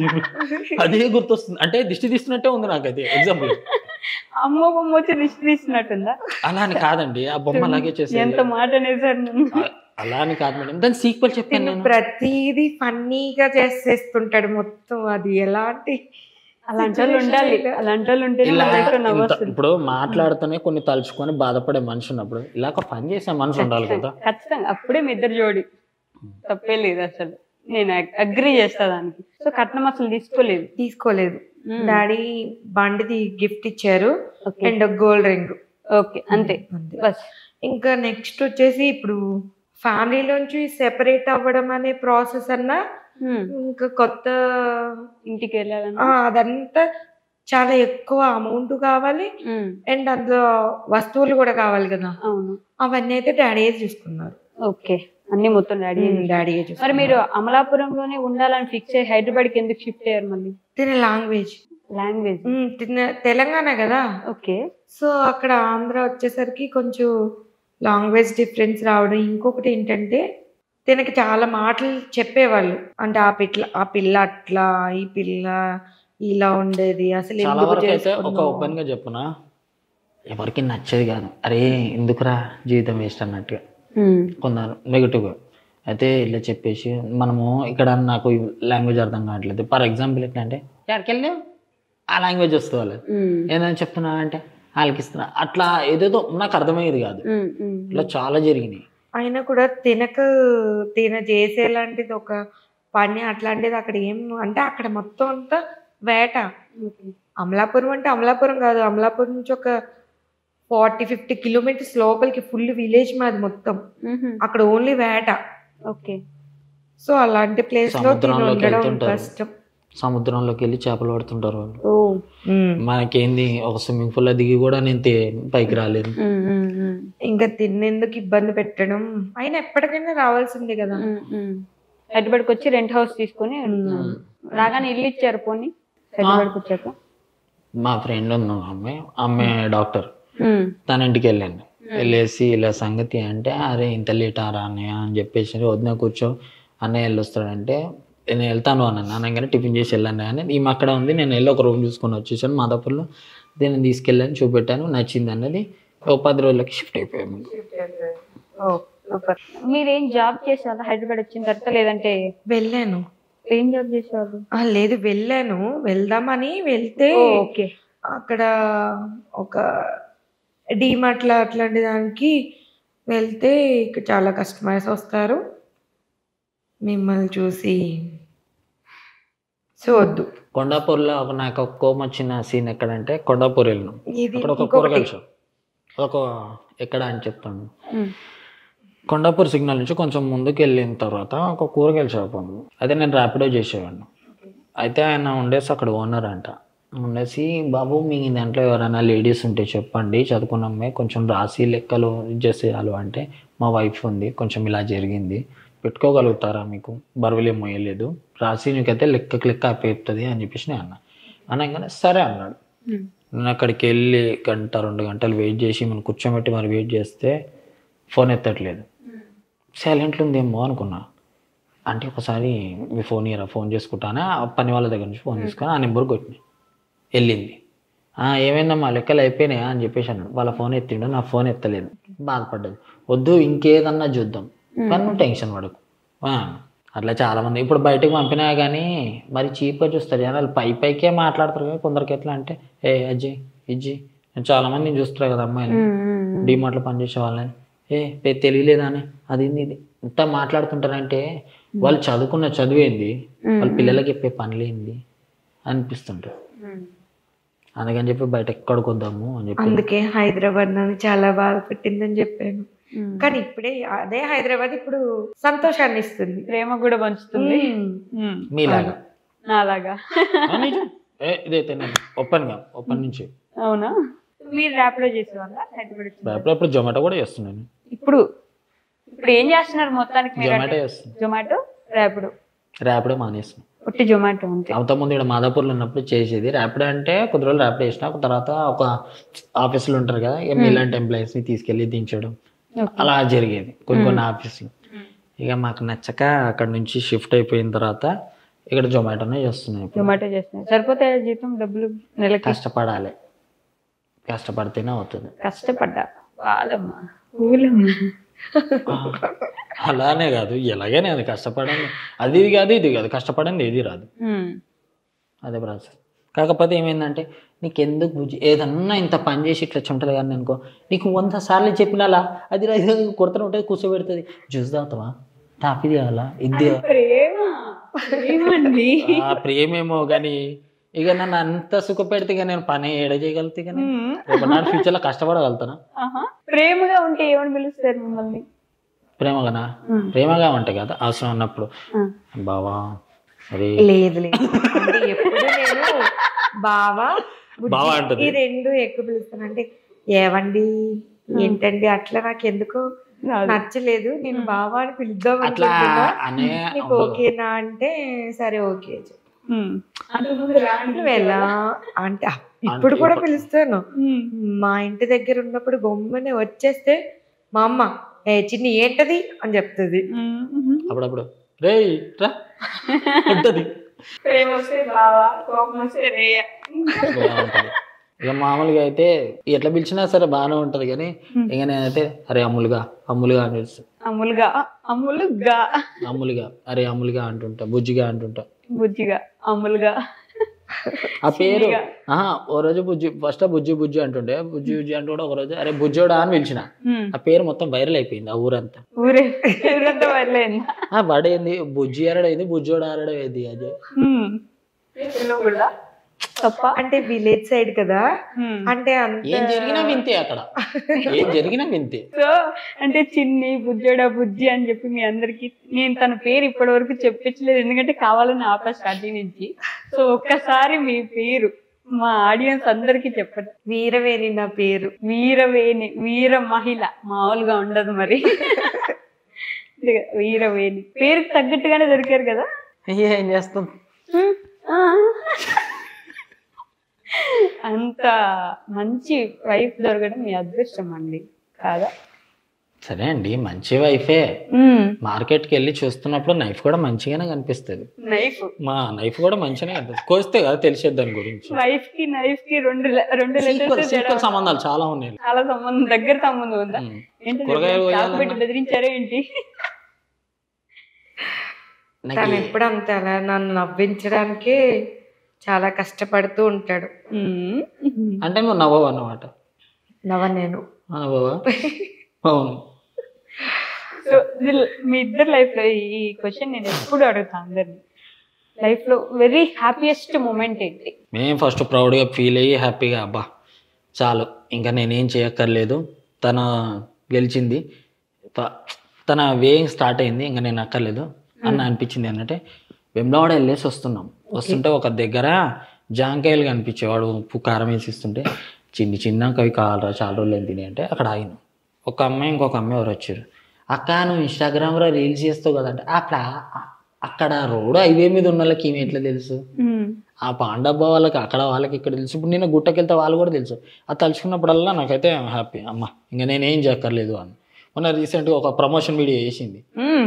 అదే గుర్తొస్తుంది అంటే దిష్టి తీస్తున్నట్టే ఉంది నాకు అది ఎగ్జాంపుల్ అమ్మ బొమ్మ వచ్చి దిష్టి తీసినట్టుందా అలా అని కాదండి ఆ బొమ్మ అలాగే చేసేది ఎంత మాట అనేసారు నన్ను అలా అని కాదు మేడం దాని సీక్వెల్ చెప్పాను తిను నేను ప్రతిదీ ఫన్నీగా చేసేస్తుంటాడు మొత్తం అది ఎలాంటి అలాంటి వాళ్ళు ఉండాలి అలాంటి వాళ్ళు ఉంటే ఇలా లైఫ్ ఇంత- నవ్వొస్తుంది ఇప్పుడు మాట్లాడుతూనే కొన్ని తలుచుకొని బాధపడే మనిషి ఉన్నప్పుడు ఇలా ఒక పని చేసే మనిషి ఉండాలి కదా ఖచ్చితంగా అప్పుడే మీ ఇద్దరు జోడి తప్పే లేదు అసలు నేను అగ్రి చేస్తా దానికి సో కట్నం అసలు తీసుకోలేదు తీసుకోలేదు మ్మ్. డాడీ బండిది గిఫ్ట్ ఇచ్చారు okay and gold ring okay అంతే బస్ ఇంకా నెక్స్ట్ వచ్చేసి ఇప్పుడు ఫ్యామిలీలోంచి సెపరేట్ అవ్వడం అనే ప్రాసెస్ అన్నా హ్మ్. ఇంకా కొత్త ఇంటికి వెళ్ళాలని ఆ, అదంతా చాలా ఎక్కువ అమౌంట్ కావాలి హ్మ్. అండ్ అందులో వస్తువులు కూడా కావాలి కదా అవును అవన్నీ అయితే డాడీయే చూసుకున్నారు ఓకే అన్ని మొత్తం రెడీ డాడీయే మరి చూసుకున్నారు మీరు అమలాపురంలోనే ఉండాలని ఫిక్స్ అయ్యి హైదరాబాద్కి ఎందుకు షిఫ్ట్ అయ్యారు మళ్ళీ తిన లాంగ్వేజ్ లాంగ్వేజ్ తిన తెలంగాణ కదా ఓకే సో అక్కడ ఆంధ్ర వచ్చేసరికి కొంచెం లాంగ్వేజ్ డిఫరెన్స్ రావడం ఇంకొకటి ఏంటంటే తినకి చాలా మాటలు చెప్పేవాళ్ళు అంటే ఆ పిల్ల ఆ పిల్ల అట్లా ఈ పిల్ల ఇలా ఉండేది అసలు చాలా ఎందుకు వరకు అయితే ఒక చేసుకున్నావు? ఓపెన్ గా చెప్పునా ఎవరికి నచ్చేది కాదు అరే ఎందుకురా జీవితం వేస్ట్ అన్నట్టుగా హ్మ్. కొందరు నెగిటివ్ అయితే ఇలా చెప్పేసి మనము ఇక్కడ నాకు లాంగ్వేజ్ అర్థం కావట్లేదు ఫర్ ఎగ్జాంపుల్ ఎట్లా అంటే ఎక్కడికి వెళ్ళావు ఆ లాంగ్వేజ్ వస్తుంది వాళ్ళకి హ్మ్. ఏందని చెప్తున్నా అంటే వాళ్ళకి ఇస్తున్నా అట్లా ఏదేదో నాకు అర్థమయ్యేది కాదు హ్మ్. హ్మ్. ఇట్లా చాలా జరిగినాయి అయినా కూడా తినక తిన చేసేలాంటిది ఒక పని అట్లాంటిది అక్కడ ఏం అంటే అక్కడ మొత్తం అంతా వేట ఓకే. అమలాపురం అంటే అమలాపురం కాదు అమలాపురం నుంచి ఒక ఫార్టీ ఫిఫ్టీ కిలోమీటర్స్ లోపలికి ఫుల్ విలేజ్ మాది మొత్తం మ్హూ. అక్కడ ఓన్లీ వేట ఓకే సో అలాంటి ప్లేస్ లో తిని సముద్రంలోకి ఉండడం వెళ్తుంటారు. కష్టం సముద్రంలోకి వెళ్ళి చేపలు పడుతుంటారు వాళ్ళు ఓ మనకేంది ఒక స్విమ్మింగ్ పూల్ దిగి కూడా నేను తే- పైకి రాలేదు హ్మ్. హ్మ్. హ్మ్. ఇంకా తినేందుకు ఇబ్బంది పెట్టడం అయినా ఎప్పటికైనా రావాల్సిందే కదా హ్మ్. హ్మ్. హైదరాబాద్కి వచ్చి రెంట్ హౌస్ తీసుకొని ఉంటున్నారు. రాగానే ఇల్లు ఇచ్చారు పోనీ హైదరాబాద్కి వచ్చాక మా ఫ్రెండ్ ఉంది ఒక అమ్మాయి అమ్మాయి డాక్టర్ హ్మ్. తన ఇంటికి వెళ్ళాను వెళ్ళేసి ఇలా సంగతి అంటే అరే ఇంత లేట్ ఆరా అన్నయ్య అని చెప్పేసి వదిన కూర్చో అన్నయ్య వెళ్ళొస్తాడంటే నేను వెళ్తాను అన్నాను అనగానే టిఫిన్ చేసి వెళ్ళాను కానీ ఈమె అక్కడ ఉంది నేను వెళ్ళి ఒక రూమ్ చూసుకొని వచ్చేసాను మాదాపూర్లో దీన్ని తీసుకెళ్ళాను చూపెట్టాను నచ్చింది అన్నది ఓ పది రోజులకి షిఫ్ట్ అయిపోయాము ఓ సూపర్ మీరేం జాబ్ చేసేవాళ్ళు హైదరాబాద్ వచ్చిన తర్వాత లేదంటే వెళ్ళాను ఏం జాబ్ చేసేవాళ్ళు ఆ, లేదు వెళ్ళాను వెళ్దామని వెళ్తే ఓకే అక్కడ ఒక డీమార్ట్ల అట్లాంటి దానికి వెళ్తే ఇక్కడ చాలా కస్టమర్స్ వస్తారు మిమ్మల్ని చూసి సో వద్దు కొండాపూర్లో ఒక నాకు ఒక కోపం వచ్చిన సీన్ ఎక్కడంటే కొండాపూర్ వెళ్ళినాం ఇది అక్కడ ఒక ఇంకొకటి కూరగాయల షాప్ ఒక ఎక్కడ అని చెప్తాను కొండాపూర్ సిగ్నల్ నుంచి కొంచెం ముందుకు వెళ్ళిన తర్వాత ఒక కూరగాయల షాప్ ఉంది అయితే నేను ర్యాపిడో చేసేవాడిని అయితే ఆయన ఉండేసి అక్కడ ఓనర్ అంట ఉండేసి బాబు మీ దాంట్లో ఎవరైనా లేడీస్ ఉంటే చెప్పండి చదువుకున్న అమ్మాయి కొంచెం రాసి లెక్కలు చేసేయాలి అంటే మా వైఫ్ ఉంది కొంచెం ఇలా జరిగింది పెట్టుకోగలుగుతారా మీకు బరువులేం మోయలేదు రాసి నీకైతే లెక్కకి లెక్క అయిపోతుంది అని చెప్పేసి నేను అన్నా అనగానే సరే అన్నాడు ఉమ్. నేను అక్కడికి వెళ్ళి గంట రెండు గంటలు వెయిట్ చేసి మనం కూర్చోబెట్టి మరి వెయిట్ చేస్తే ఫోన్ ఎత్తట్లేదు సైలెంట్లో ఉందేమో అనుకున్నా అంటే ఒకసారి మీ ఫోన్ ఇయరా ఫోన్ చేసుకుంటానా ఆ పని వాళ్ళ దగ్గర నుంచి ఫోన్ తీసుకొని ఆ నెంబర్ కొట్టిన వెళ్ళింది "ఆ, ఏమైందమ్మా లెక్కలు అయిపోయినాయా అని చెప్పేసి అన్నాడు వాళ్ళ ఫోన్ ఎత్తిండు నా ఫోన్ ఎత్తలేదు బాధపడ్డది వద్దు ఇంకేదన్నా చూద్దాం కానీ నువ్వు టెన్షన్ పడకు ఆ, అట్లా చాలా మంది ఇప్పుడు బయటకు పంపినా కానీ మరి చీప్గా చూస్తారు జనాలు పై పైకే మాట్లాడతారు కదా కొందరికి ఎట్లా అంటే ఏ అజ్జి ఇజ్జి నేను చాలా మందిని చూస్తారు కదా అమ్మాయిలు ఉమ్, ఉమ్, డిమార్ట్లో పనిచేసే వాళ్ళని ఏ పే తెలియలేదా అని అది ఏంది ఇది ఇంత మాట్లాడుతుంటారంటే వాళ్ళు చదువుకున్న చదివేంది వాళ్ళ పిల్లలకి చెప్పే పనులేంది అనిపిస్తుంటారు ఉమ్. అందుకని చెప్పి బయట ఎక్కడికి వద్దాము అని చెప్పి అందుకే హైదరాబాద్ నన్ను చాలా బాధ పెట్టిందని చెప్పాను ఉమ్. కానీ ఇప్పుడే అదే హైదరాబాద్ ఇప్పుడు సంతోషాన్ని ఇస్తుంది ప్రేమ కూడా పంచుతుంది ఉమ్. ఉమ్. మీలాగా నాలాగా ఆ, నిజం. ఏ, ఇదైతే నేను ఓపెన్గా ఓపెన్ నుంచి అవునా మీరు ర్యాపిడో చేసేవాళ్ళ హైదరాబాద్ వచ్చిన అప్పుడప్పుడు జొమాటో కూడా చేస్తున్నాను ఇప్పుడు ఇప్పుడు ఏం చేస్తున్నారు మొత్తానికి మీరు జొమాటో చేస్తున్నాను జొమాటో ర్యాపిడో ర్యాపిడో మానేస్తున్నాను ఒట్టి జొమాటో అంతే అంతకుముందు ఇక్కడ మాదాపూర్లో ఉన్నప్పుడు చేసేది ర్యాపిడో అంటే కొద్ది రోజులు ర్యాపిడో చేసిన ఒక తర్వాత ఒక ఆఫీసులో ఉంటారు కదా ఇక ఇలాంటి ఎంప్లాయీస్ని తీసుకెళ్ళి దించడం Okay. అలా జరిగేది కొన్ని కొన్ని ఆఫీసులు ఇక మాకు నచ్చక అక్కడ నుంచి షిఫ్ట్ అయిపోయిన తర్వాత ఇక్కడ జొమాటోనే చేస్తున్నాయి ఇప్పుడు జొమాటో చేస్తున్నారు సరిపోతే జీతం డబ్బులు నెలకి కష్టపడాలి కష్టపడితేనే అవుతుంది కష్టపడ్డా వాళ్ళమ్మా ఊలమ్మా అలానే కాదు ఎలాగైనా అది కష్టపడండి అది ఇది కాదు ఇది కాదు కష్టపడింది ఏది రాదు ఉమ్. అదే ప్రాసెస్ కాకపోతే ఏమైందంటే నీకు ఎందుకు బుజ్జి ఏదన్నా ఇంత పని చేసి ఇట్లా చెమటలు కానీ అనుకో నీకు వంద సార్లు చెప్పినాలా అది రా- ఇది కూర్చొని ఉంటుంది కూర్చోబెడుతుంది జ్యూస్ తాగుతావా టాఫీ తాగాలా ఇది ప్రేమ ప్రేమండి ఆ ప్రేమేమో కానీ ఇక నన్ను అంత సుఖ పెడితే ఇక నేను పని ఏడ చేయగలుగుతా కానీ ఉమ్. రేపు నాడు ఫ్యూచర్లో కష్టపడగలుగుతానా ఆహా. ప్రేమగా ఉంటే ఏమని పిలుస్తారు మిమ్మల్ని ప్రేమగానా ఉమ్. ప్రేమగా ఉంటాయి కదా అవసరం ఉన్నప్పుడు ఆ. బావా అరే లేదు లేదు అంటే ఎప్పుడు నేను బావా బుజ్జి బావా అంటది. ఈ రెండు ఎక్కువ పిలుస్తాను అంటే ఏవండి ఏంటండి అట్లా నాకు ఎందుకో రాదు. నచ్చలేదు నేను బావా అని పిలుద్దాం అట్లా అనుకుంటున్నా అనే నీకు ఓకేనా అంటే సరే ఓకే చెప్పు. ఉమ్. అంతకుముందు రాండి నువ్వు ఎలా అంటే అప్- ఇప్పుడు కూడా పిలుస్తాను ఉమ్. మా ఇంటి దగ్గర ఉన్నప్పుడు బొమ్మనే వచ్చేస్తే మా అమ్మ ఏ చిన్ని ఏంటది అని చెప్తుంది ఉమ్. ఉమ్. అప్పుడప్పుడు రేయ్ రా ఉంటది ప్రేమ వస్తే బావా కోపం వస్తే రేయ ఇలా ఉంటది. ఇక మామూలుగా అయితే ఎట్లా పిలిచినా సరే బాగానే ఉంటది కానీ ఇక నేనైతే అరే అమ్ములుగా అమ్ములుగా అని పిలుస్తా అమ్ములుగా అమ్ములుగా అమ్ములుగా అరే అమ్ములుగా అంటుంటా బుజ్జిగా అంటుంటా బుజ్జిగా అమ్ములుగా ఆ పేరు ఆహా ఓ రోజు బుజ్జి ఫస్ట్ బుజ్జి బుజ్జి అంటుండే బుజ్జి బుజ్జి అంటుండే ఒక రోజు అరే బుజ్జోడా అని పిలిచిన ఉమ్. ఆ పేరు మొత్తం వైరల్ అయిపోయింది ఆ ఊరంతా ఊరే ఊరంతా వెళ్ళేందా ఆ పడేంది బుజ్జి అరడైంది బుజ్జోడు అరడైంది అది కూడా తప్ప అంటే విలేజ్ సైడ్ కదా ఉమ్. అంటే అంత ఏం జరిగినా వింతే అక్కడ ఏం జరిగినా వింతే సో అంటే చిన్ని బుజ్జోడా బుజ్జి అని చెప్పి మీ అందరికి నేను తన పేరు ఇప్పటి వరకు చెప్పించలేదు ఎందుకంటే కావాలని ఆపా స్టార్టింగ్ నుంచి సో ఒక్కసారి మీ పేరు మా ఆడియన్స్ అందరికి చెప్పండి వీరవేణి నా పేరు వీరవేణి వీర మహిళ మామూలుగా ఉండదు మరి ఇదిగో వీరవేణి పేరుకి తగ్గట్టుగానే దొరికారు కదా ఏం చేస్తాం ఆ. అంత మంచి వైఫ్ దొరకడం మీ అదృష్టం అండి కాదా సరే అండి మంచి వైఫే మార్కెట్కి వెళ్ళి చూస్తున్నప్పుడు నైఫ్ కూడా మంచిగానే కనిపిస్తుంది నైఫ్ మా నైఫ్ కూడా మంచిగానే కనిపిస్తుంది కోస్తే కదా తెలిసేది దాని గురించి వైఫ్ కి నైఫ్ కి రెండు లె- రెండు సీక్వెల్ లెటర్స్ సీక్వెల్ సంబంధాలు చాలా ఉన్నాయి చాలా సంబంధం దగ్గర సంబంధం ఉందా ఉమ్. ఏంటి కూరగాయలు చాకు కోయాలన్నా- పెట్టి బెదిరించారా ఏంటి నాకు తను ఈ- ఎప్పుడు అంత అలా నన్ను నవ్వించడానికే చాలా కష్టపడుతూ ఉంటాడు ఉమ్. అంటే నువ్వు నవ్వవు అన్నమాట నవ్వ నేను ఆ, నవ్వవా అవును సో ఇది మీ ఇద్దరు లైఫ్ లో ఈ క్వశ్చన్ నేను ఎప్పుడు అడుగుతాను అందరిని లైఫ్ లో వెరీ హ్యాపీయెస్ట్ మూమెంట్ ఏంటి మేము ఫస్ట్ ప్రౌడ్గా ఫీల్ అయ్యి హ్యాపీగా అబ్బా చాలు ఇంకా నేనేం చేయక్కర్లేదు తన గెలిచింది త- తన వేయింగ్ స్టార్ట్ అయింది ఇంకా నేను అక్కర్లేదు అన్న అనిపించింది ఏంటంటే వెమ్లవాడ వెళ్ళేసి వస్తున్నాం వస్తుంటే ఒక దగ్గర జాంకాయలు కనిపించేవాడు ఉప్పు కారం వేసి ఇస్తుంటే చిన్ని చిన్న అవి కావాలరా చాలా రోజులు ఏం తిని అంటే అక్కడ ఆగిన ఒక అమ్మాయి ఇంకొక అమ్మాయి ఎవరు వచ్చారు అక్క నువ్వు ఇన్స్టాగ్రామ్లో రీల్స్ చేస్తావు కదంటే అక్కడ అక్కడ రోడ్ హైవే మీద ఉన్న వాళ్ళకి ఏమి ఎట్లా తెలుసు ఉమ్, ఆ పాండబ్బ వాళ్ళకి అక్కడ వాళ్ళకి ఇక్కడ తెలుసు ఇప్పుడు నేను గుట్టకెళ్తే వాళ్ళు కూడా తెలుసు అది తలుచుకున్నప్పుడల్లా నాకైతే హ్యాపీ అమ్మ ఇంకా నేనేం చేయక్కర్లేదు అని మొన్న రీసెంట్గా ఒక ప్రమోషన్ వీడియో చేసింది ఉమ్.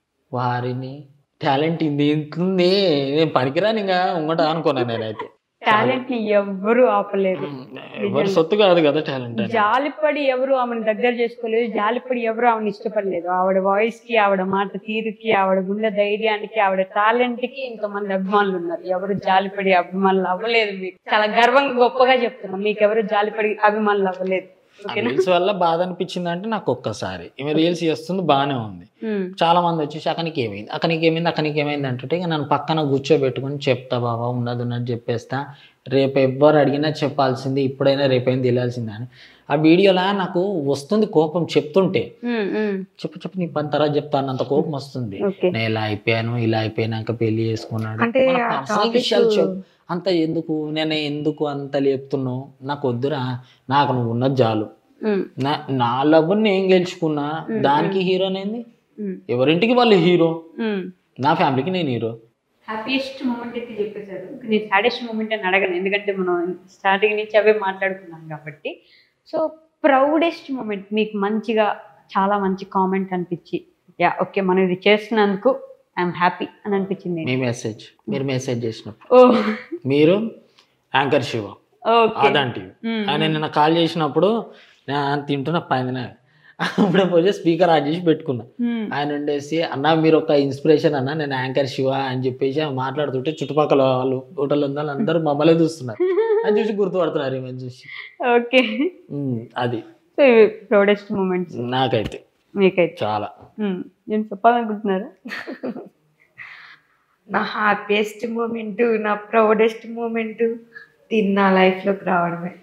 వారిని టాలెంట్ ఇది ఇంతుంది నేను పనికిరాని ఇంకా ఉంగట అనుకున్నాను నేనైతే టాలెంట్ ని ఎవ్వరూ ఆపలేదు ఎవరి సొత్తు కాదు కదా టాలెంట్ అని జాలిపడి ఎవరు ఆమెను దగ్గర చేసుకోలేదు జాలిపడి ఎవరు ఆమెను ఇష్టపడలేదు ఆవిడ వాయిస్ కి ఆవిడ మాట తీరుకి ఆవిడ గుండె ధైర్యానికి ఆవిడ టాలెంట్ కి ఇంతమంది అభిమానులు ఉన్నారు ఎవరు జాలిపడి అభిమానులు అవ్వలేదు మీకు చాలా గర్వంగా గొప్పగా చెప్తున్నాం మీకు ఎవరు జాలిపడి అభిమానులు అవ్వలేదు ఓకేనా రీల్స్ వల్ల బాధ అనిపించింది అంటే నాకు ఒక్కసారి ఈమె రీల్స్ చేస్తుంది బాగానే ఉంది ఉమ్, చాలా మంది వచ్చేసి అక్కడికి ఏమైంది అక్కడికి ఏమైంది అక్కడికి ఏమైంది అంటుంటే ఇక నన్ను పక్కన కూర్చోబెట్టుకొని చెప్తా బాబా ఉన్నది ఉన్నది చెప్పేస్తా రేపు ఎవ్వరు అడిగినా చెప్పాల్సింది ఇప్పుడైనా రేపైనా తెలియాల్సిందే అని ఆ వీడియోలా నాకు వస్తుంది కోపం చెప్తుంటే ఉమ్, ఉమ్. చెప్పు చెప్పు నీ పని తర్వాత చెప్తాను అంత కోపం వస్తుంది ఓకే నేను ఇలా అయిపోయాను ఇలా అయిపోయినాక పెళ్లి చేసుకున్నాడు అంటే మన ఆ personal topic- విషయాలు చెప్పు. అంత ఎందుకు నేను ఎందుకు అంత లేపుతున్నావు నాకు వద్దురా నాకు నువ్వు ఉన్నది చాలు ఉమ్, నా నా లవ్ నేను గెలుచుకున్నా దానికి హీరోనేంది ఉమ్, ఎవరింటికి వాళ్ళు హీరో ఉమ్. నా ఫ్యామిలీకి నేను హీరో హ్యాపీయెస్ట్ మూమెంట్ అయితే చెప్పేశారు నేను సాడెస్ట్ మూమెంట్ అని అడగను ఎందుకంటే మనం స్టార్టింగ్ నుంచి అవే మాట్లాడుకున్నాం కాబట్టి సో ప్రౌడెస్ట్ మూమెంట్ మీకు మంచిగా చాలా మంచి కామెంట్ అనిపించి యా ఓకే మనం ఇది చేస్తున్నందుకు ఐఎమ్ హ్యాపీ అని అనిపించింది మీ మెసేజ్ మీరు మెసేజ్ చేసినప్పుడు ఓ మీరు యాంకర్ శివ ఓకే అదంటివి ఆయన నిన్న కాల్ చేసినప్పుడు నేను తింటున్న పైన అప్పుడే పోయి స్పీకర్ ఆన్ చేసి పెట్టుకున్నా ఆయన ఉండేసి అన్న మీరు ఒక ఇన్స్పిరేషన్ అన్న నేను యాంకర్ శివ అని చెప్పేసి ఆయన మాట్లాడుతుంటే చుట్టుపక్కల వాళ్ళు హోటల్ ఉన్న వాళ్ళు అందరూ మమ్మల్ని చూస్తున్నారు అని చూసి గుర్తుపడుతున్నారు ఈమెను చూసి ఓకే ఉమ్, అది సో ఇవి ప్రౌడెస్ట్ మూమెంట్స్ నాకైతే మీకైతే చాలా ఉమ్, నేను చెప్పాలనుకుంటున్నారా నా హ్యాపీయెస్ట్ మూమెంట్ నా ప్రౌడెస్ట్ మూమెంట్ తిన్న లైఫ్లోకి రావడమే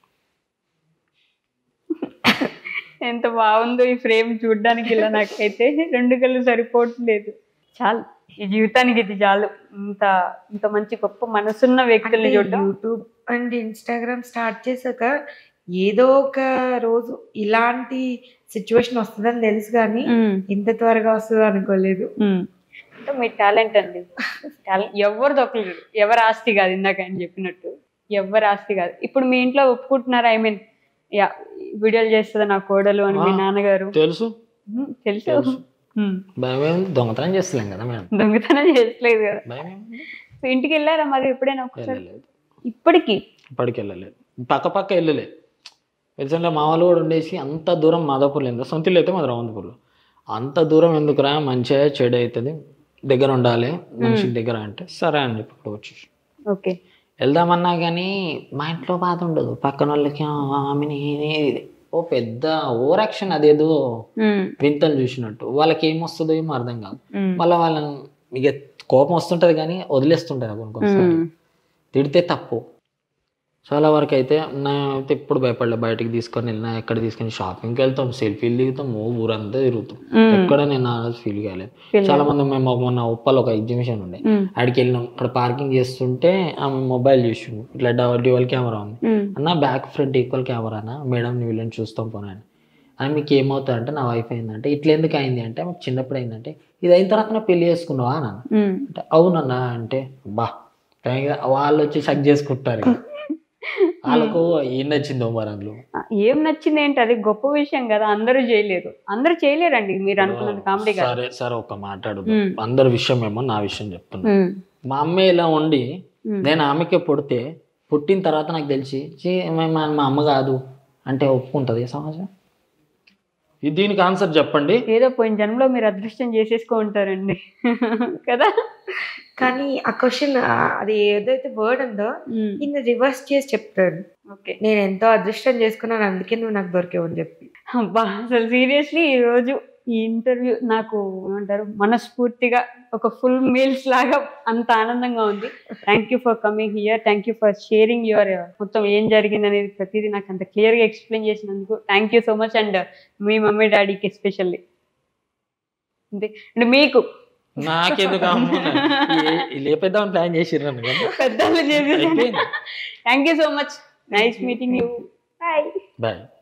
ఎంత బాగుందో ఈ ఫ్రేమ్ చూడడానికి ఇలా నాకైతే రెండు కళ్ళు సరిపోవట్లేదు చాలు ఈ జీవితానికి ఇది చాలు ఇంత ఇంత మంచి గొప్ప మనసున్న వ్యక్తుల్ని చూడడం యూట్యూబ్ అండ్ ఇన్స్టాగ్రామ్ స్టార్ట్ చేశాక ఏదో ఒక రోజు ఇలాంటి సిచ్యువేషన్ వస్తుందని తెలుసు కానీ ఉమ్, ఇంత త్వరగా వస్తుంది అనుకోలేదు ఉమ్. అంటే మీ టాలెంట్ అండి టాలెంట్ ఎవరు దొక్కలేరు ఎవరి ఆస్తి కాదు ఇందాక ఆయన చెప్పినట్టు ఎవరి ఆస్తి కాదు ఇప్పుడు మీ ఇంట్లో ఒప్పుకుంటున్నారా ఐ మీన్ యా వీడియోలు చేస్తుంది నా కోడలు అని మీ ఆ. నాన్నగారు తెలుసు ఉమ్, తెలుసు తెలుసు. ఉమ్, భయం ఏముంది? దొంగతనం చేస్తలేం కదా మేడం దొంగతనం చేసలేదు కదా భయం ఏముంది? సో ఇంటికి వెళ్ళారా మరి ఎప్పుడైనా ఒకసారి వెళ్ళలేదు ఇప్పటికి ఇప్పటికి వెళ్ళలేదు పక్క పక్క వెళ్ళలే రీసెంట్గా మా వాళ్ళు కూడా ఉండేసి అంత దూరం మాదాపూర్లో ఎంత సొంత ఇల్లు అయితే మాది రవంతపూర్లో అంత దూరం ఎందుకురా మంచిగా చెడు అవుతుంది దగ్గర ఉండాలి మనిషికి దగ్గర అంటే సరే అని చెప్పి ఇక్కడ వచ్చేసి ఓకే వెళ్దామన్నా కానీ మా ఇంట్లో బాధ ఉండదు పక్కన వాళ్ళకి "ఆ, ఆమెని ఇది." ఓ పెద్ద ఓవర్ యాక్షన్ అదేదో ఉమ్, వింతలు చూసినట్టు వాళ్ళకి ఏం వస్తుందో ఏమో అర్థం కాదు ఉమ్, మళ్ళీ వాళ్ళని ఇక కోపం వస్తుంటది కానీ వదిలేస్తుంటారు కొన్ని కొన్నిసార్లు ఉమ్, తిడితే తప్పు చాలా వరకు అయితే నా అయితే ఎప్పుడు భయపడలే బయటికి తీసుకొని వెళ్ళినా ఎక్కడ తీసుకొని షాపింగ్కి వెళ్తాం సెల్ఫీలు దిగుతాం ఓ ఊరంతా తిరుగుతాం ఉమ్, ఎక్కడ నేను ఆ రోజు ఫీల్ కాలేదు Feel చాలా మంది మేము ఒక మొన్న ఉప్పల్ ఒక ఎగ్జిబిషన్ ఉండే ఉమ్, ఆడికి వెళ్ళినాం అక్కడ పార్కింగ్ చేస్తుంటే ఆమె మొబైల్ చూసిండు ఇట్లా డ్యువల్ కెమెరా ఉంది ఉమ్, అన్న బ్యాక్ ఫ్రంట్ ఈక్వల్ కెమెరానా మేడం నీ వీళ్ళని చూస్తాం పోనాను అని మీకు ఏమవుతుంది అంటే నా వైఫ్ అయిందంటే ఇట్లా ఎందుకు అయింది అంటే మాకు చిన్నప్పుడు అయిందంటే ఇది అయిన తర్వాత నా పెళ్లి చేసుకున్నావా అని అన్న. ఉమ్. అంటే అవునన్నా అంటే బా థాంక్ యూ. వాళ్ళు వచ్చి చెక్ చేసుకుంటారు ఇక. వాళ్ళకు ఏం నచ్చిందో మరి అందులో ఆ, ఏం నచ్చింది ఏంటి అది గొప్ప విషయం కదా అందరూ చేయలేరు అందరూ చేయలేరండి మీరు అనుకున్నది కామెడీ కాదు సరే సరే ఒక మాట్లాడు ఉమ్. అందరి విషయం ఏమో నా విషయం చెప్తున్నా ఉమ్, మా అమ్మ ఇలా ఉండి ఉమ్. నేను ఆమెకే పుడితే పుట్టిన తర్వాత నాకు తెలిసి "ఛీ, మా- మా మా అమ్మ కాదు అంటే ఒప్పుకుంటుంది సమాజం ఇది దీనికి ఆన్సర్ చెప్పండి ఏదో పోయిన జన్మలో మీరు అదృష్టం చేసేసుకో ఉంటారండి కదా కానీ ఆ క్వశ్చన్ అది ఏదైతే వర్డ్ ఉందో ఉమ్, ఇన్ని రివర్స్ చేసి చెప్తాడు ఓకే నేను ఎంతో అదృష్టం చేసుకున్నాను అందుకే నువ్వు నాకు దొరికావు అని చెప్పి అబ్బా అసలు సీరియస్లీ ఈరోజు ఈ ఇంటర్వ్యూ నాకు ఏమంటారు మనస్ఫూర్తిగా ఒక ఫుల్ మీల్స్ లాగా అంత ఆనందంగా ఉంది thank you for coming here thank you for sharing your మొత్తం ఏం జరిగింది అనేది ప్రతిదీ నాకు అంత క్లియర్గా ఎక్స్ప్లెయిన్ చేసినందుకు thank you so much and మీ మమ్మీ డాడీకి ఎస్పెషల్లీ అంతే అండ్ మీకు నాకెందుకు అమ్మ లేపేద్దామని ప్లాన్ చేసిర్రు కదా పెద్దలు చేసి అయిపోయింది thank you so much nice meeting you bye bye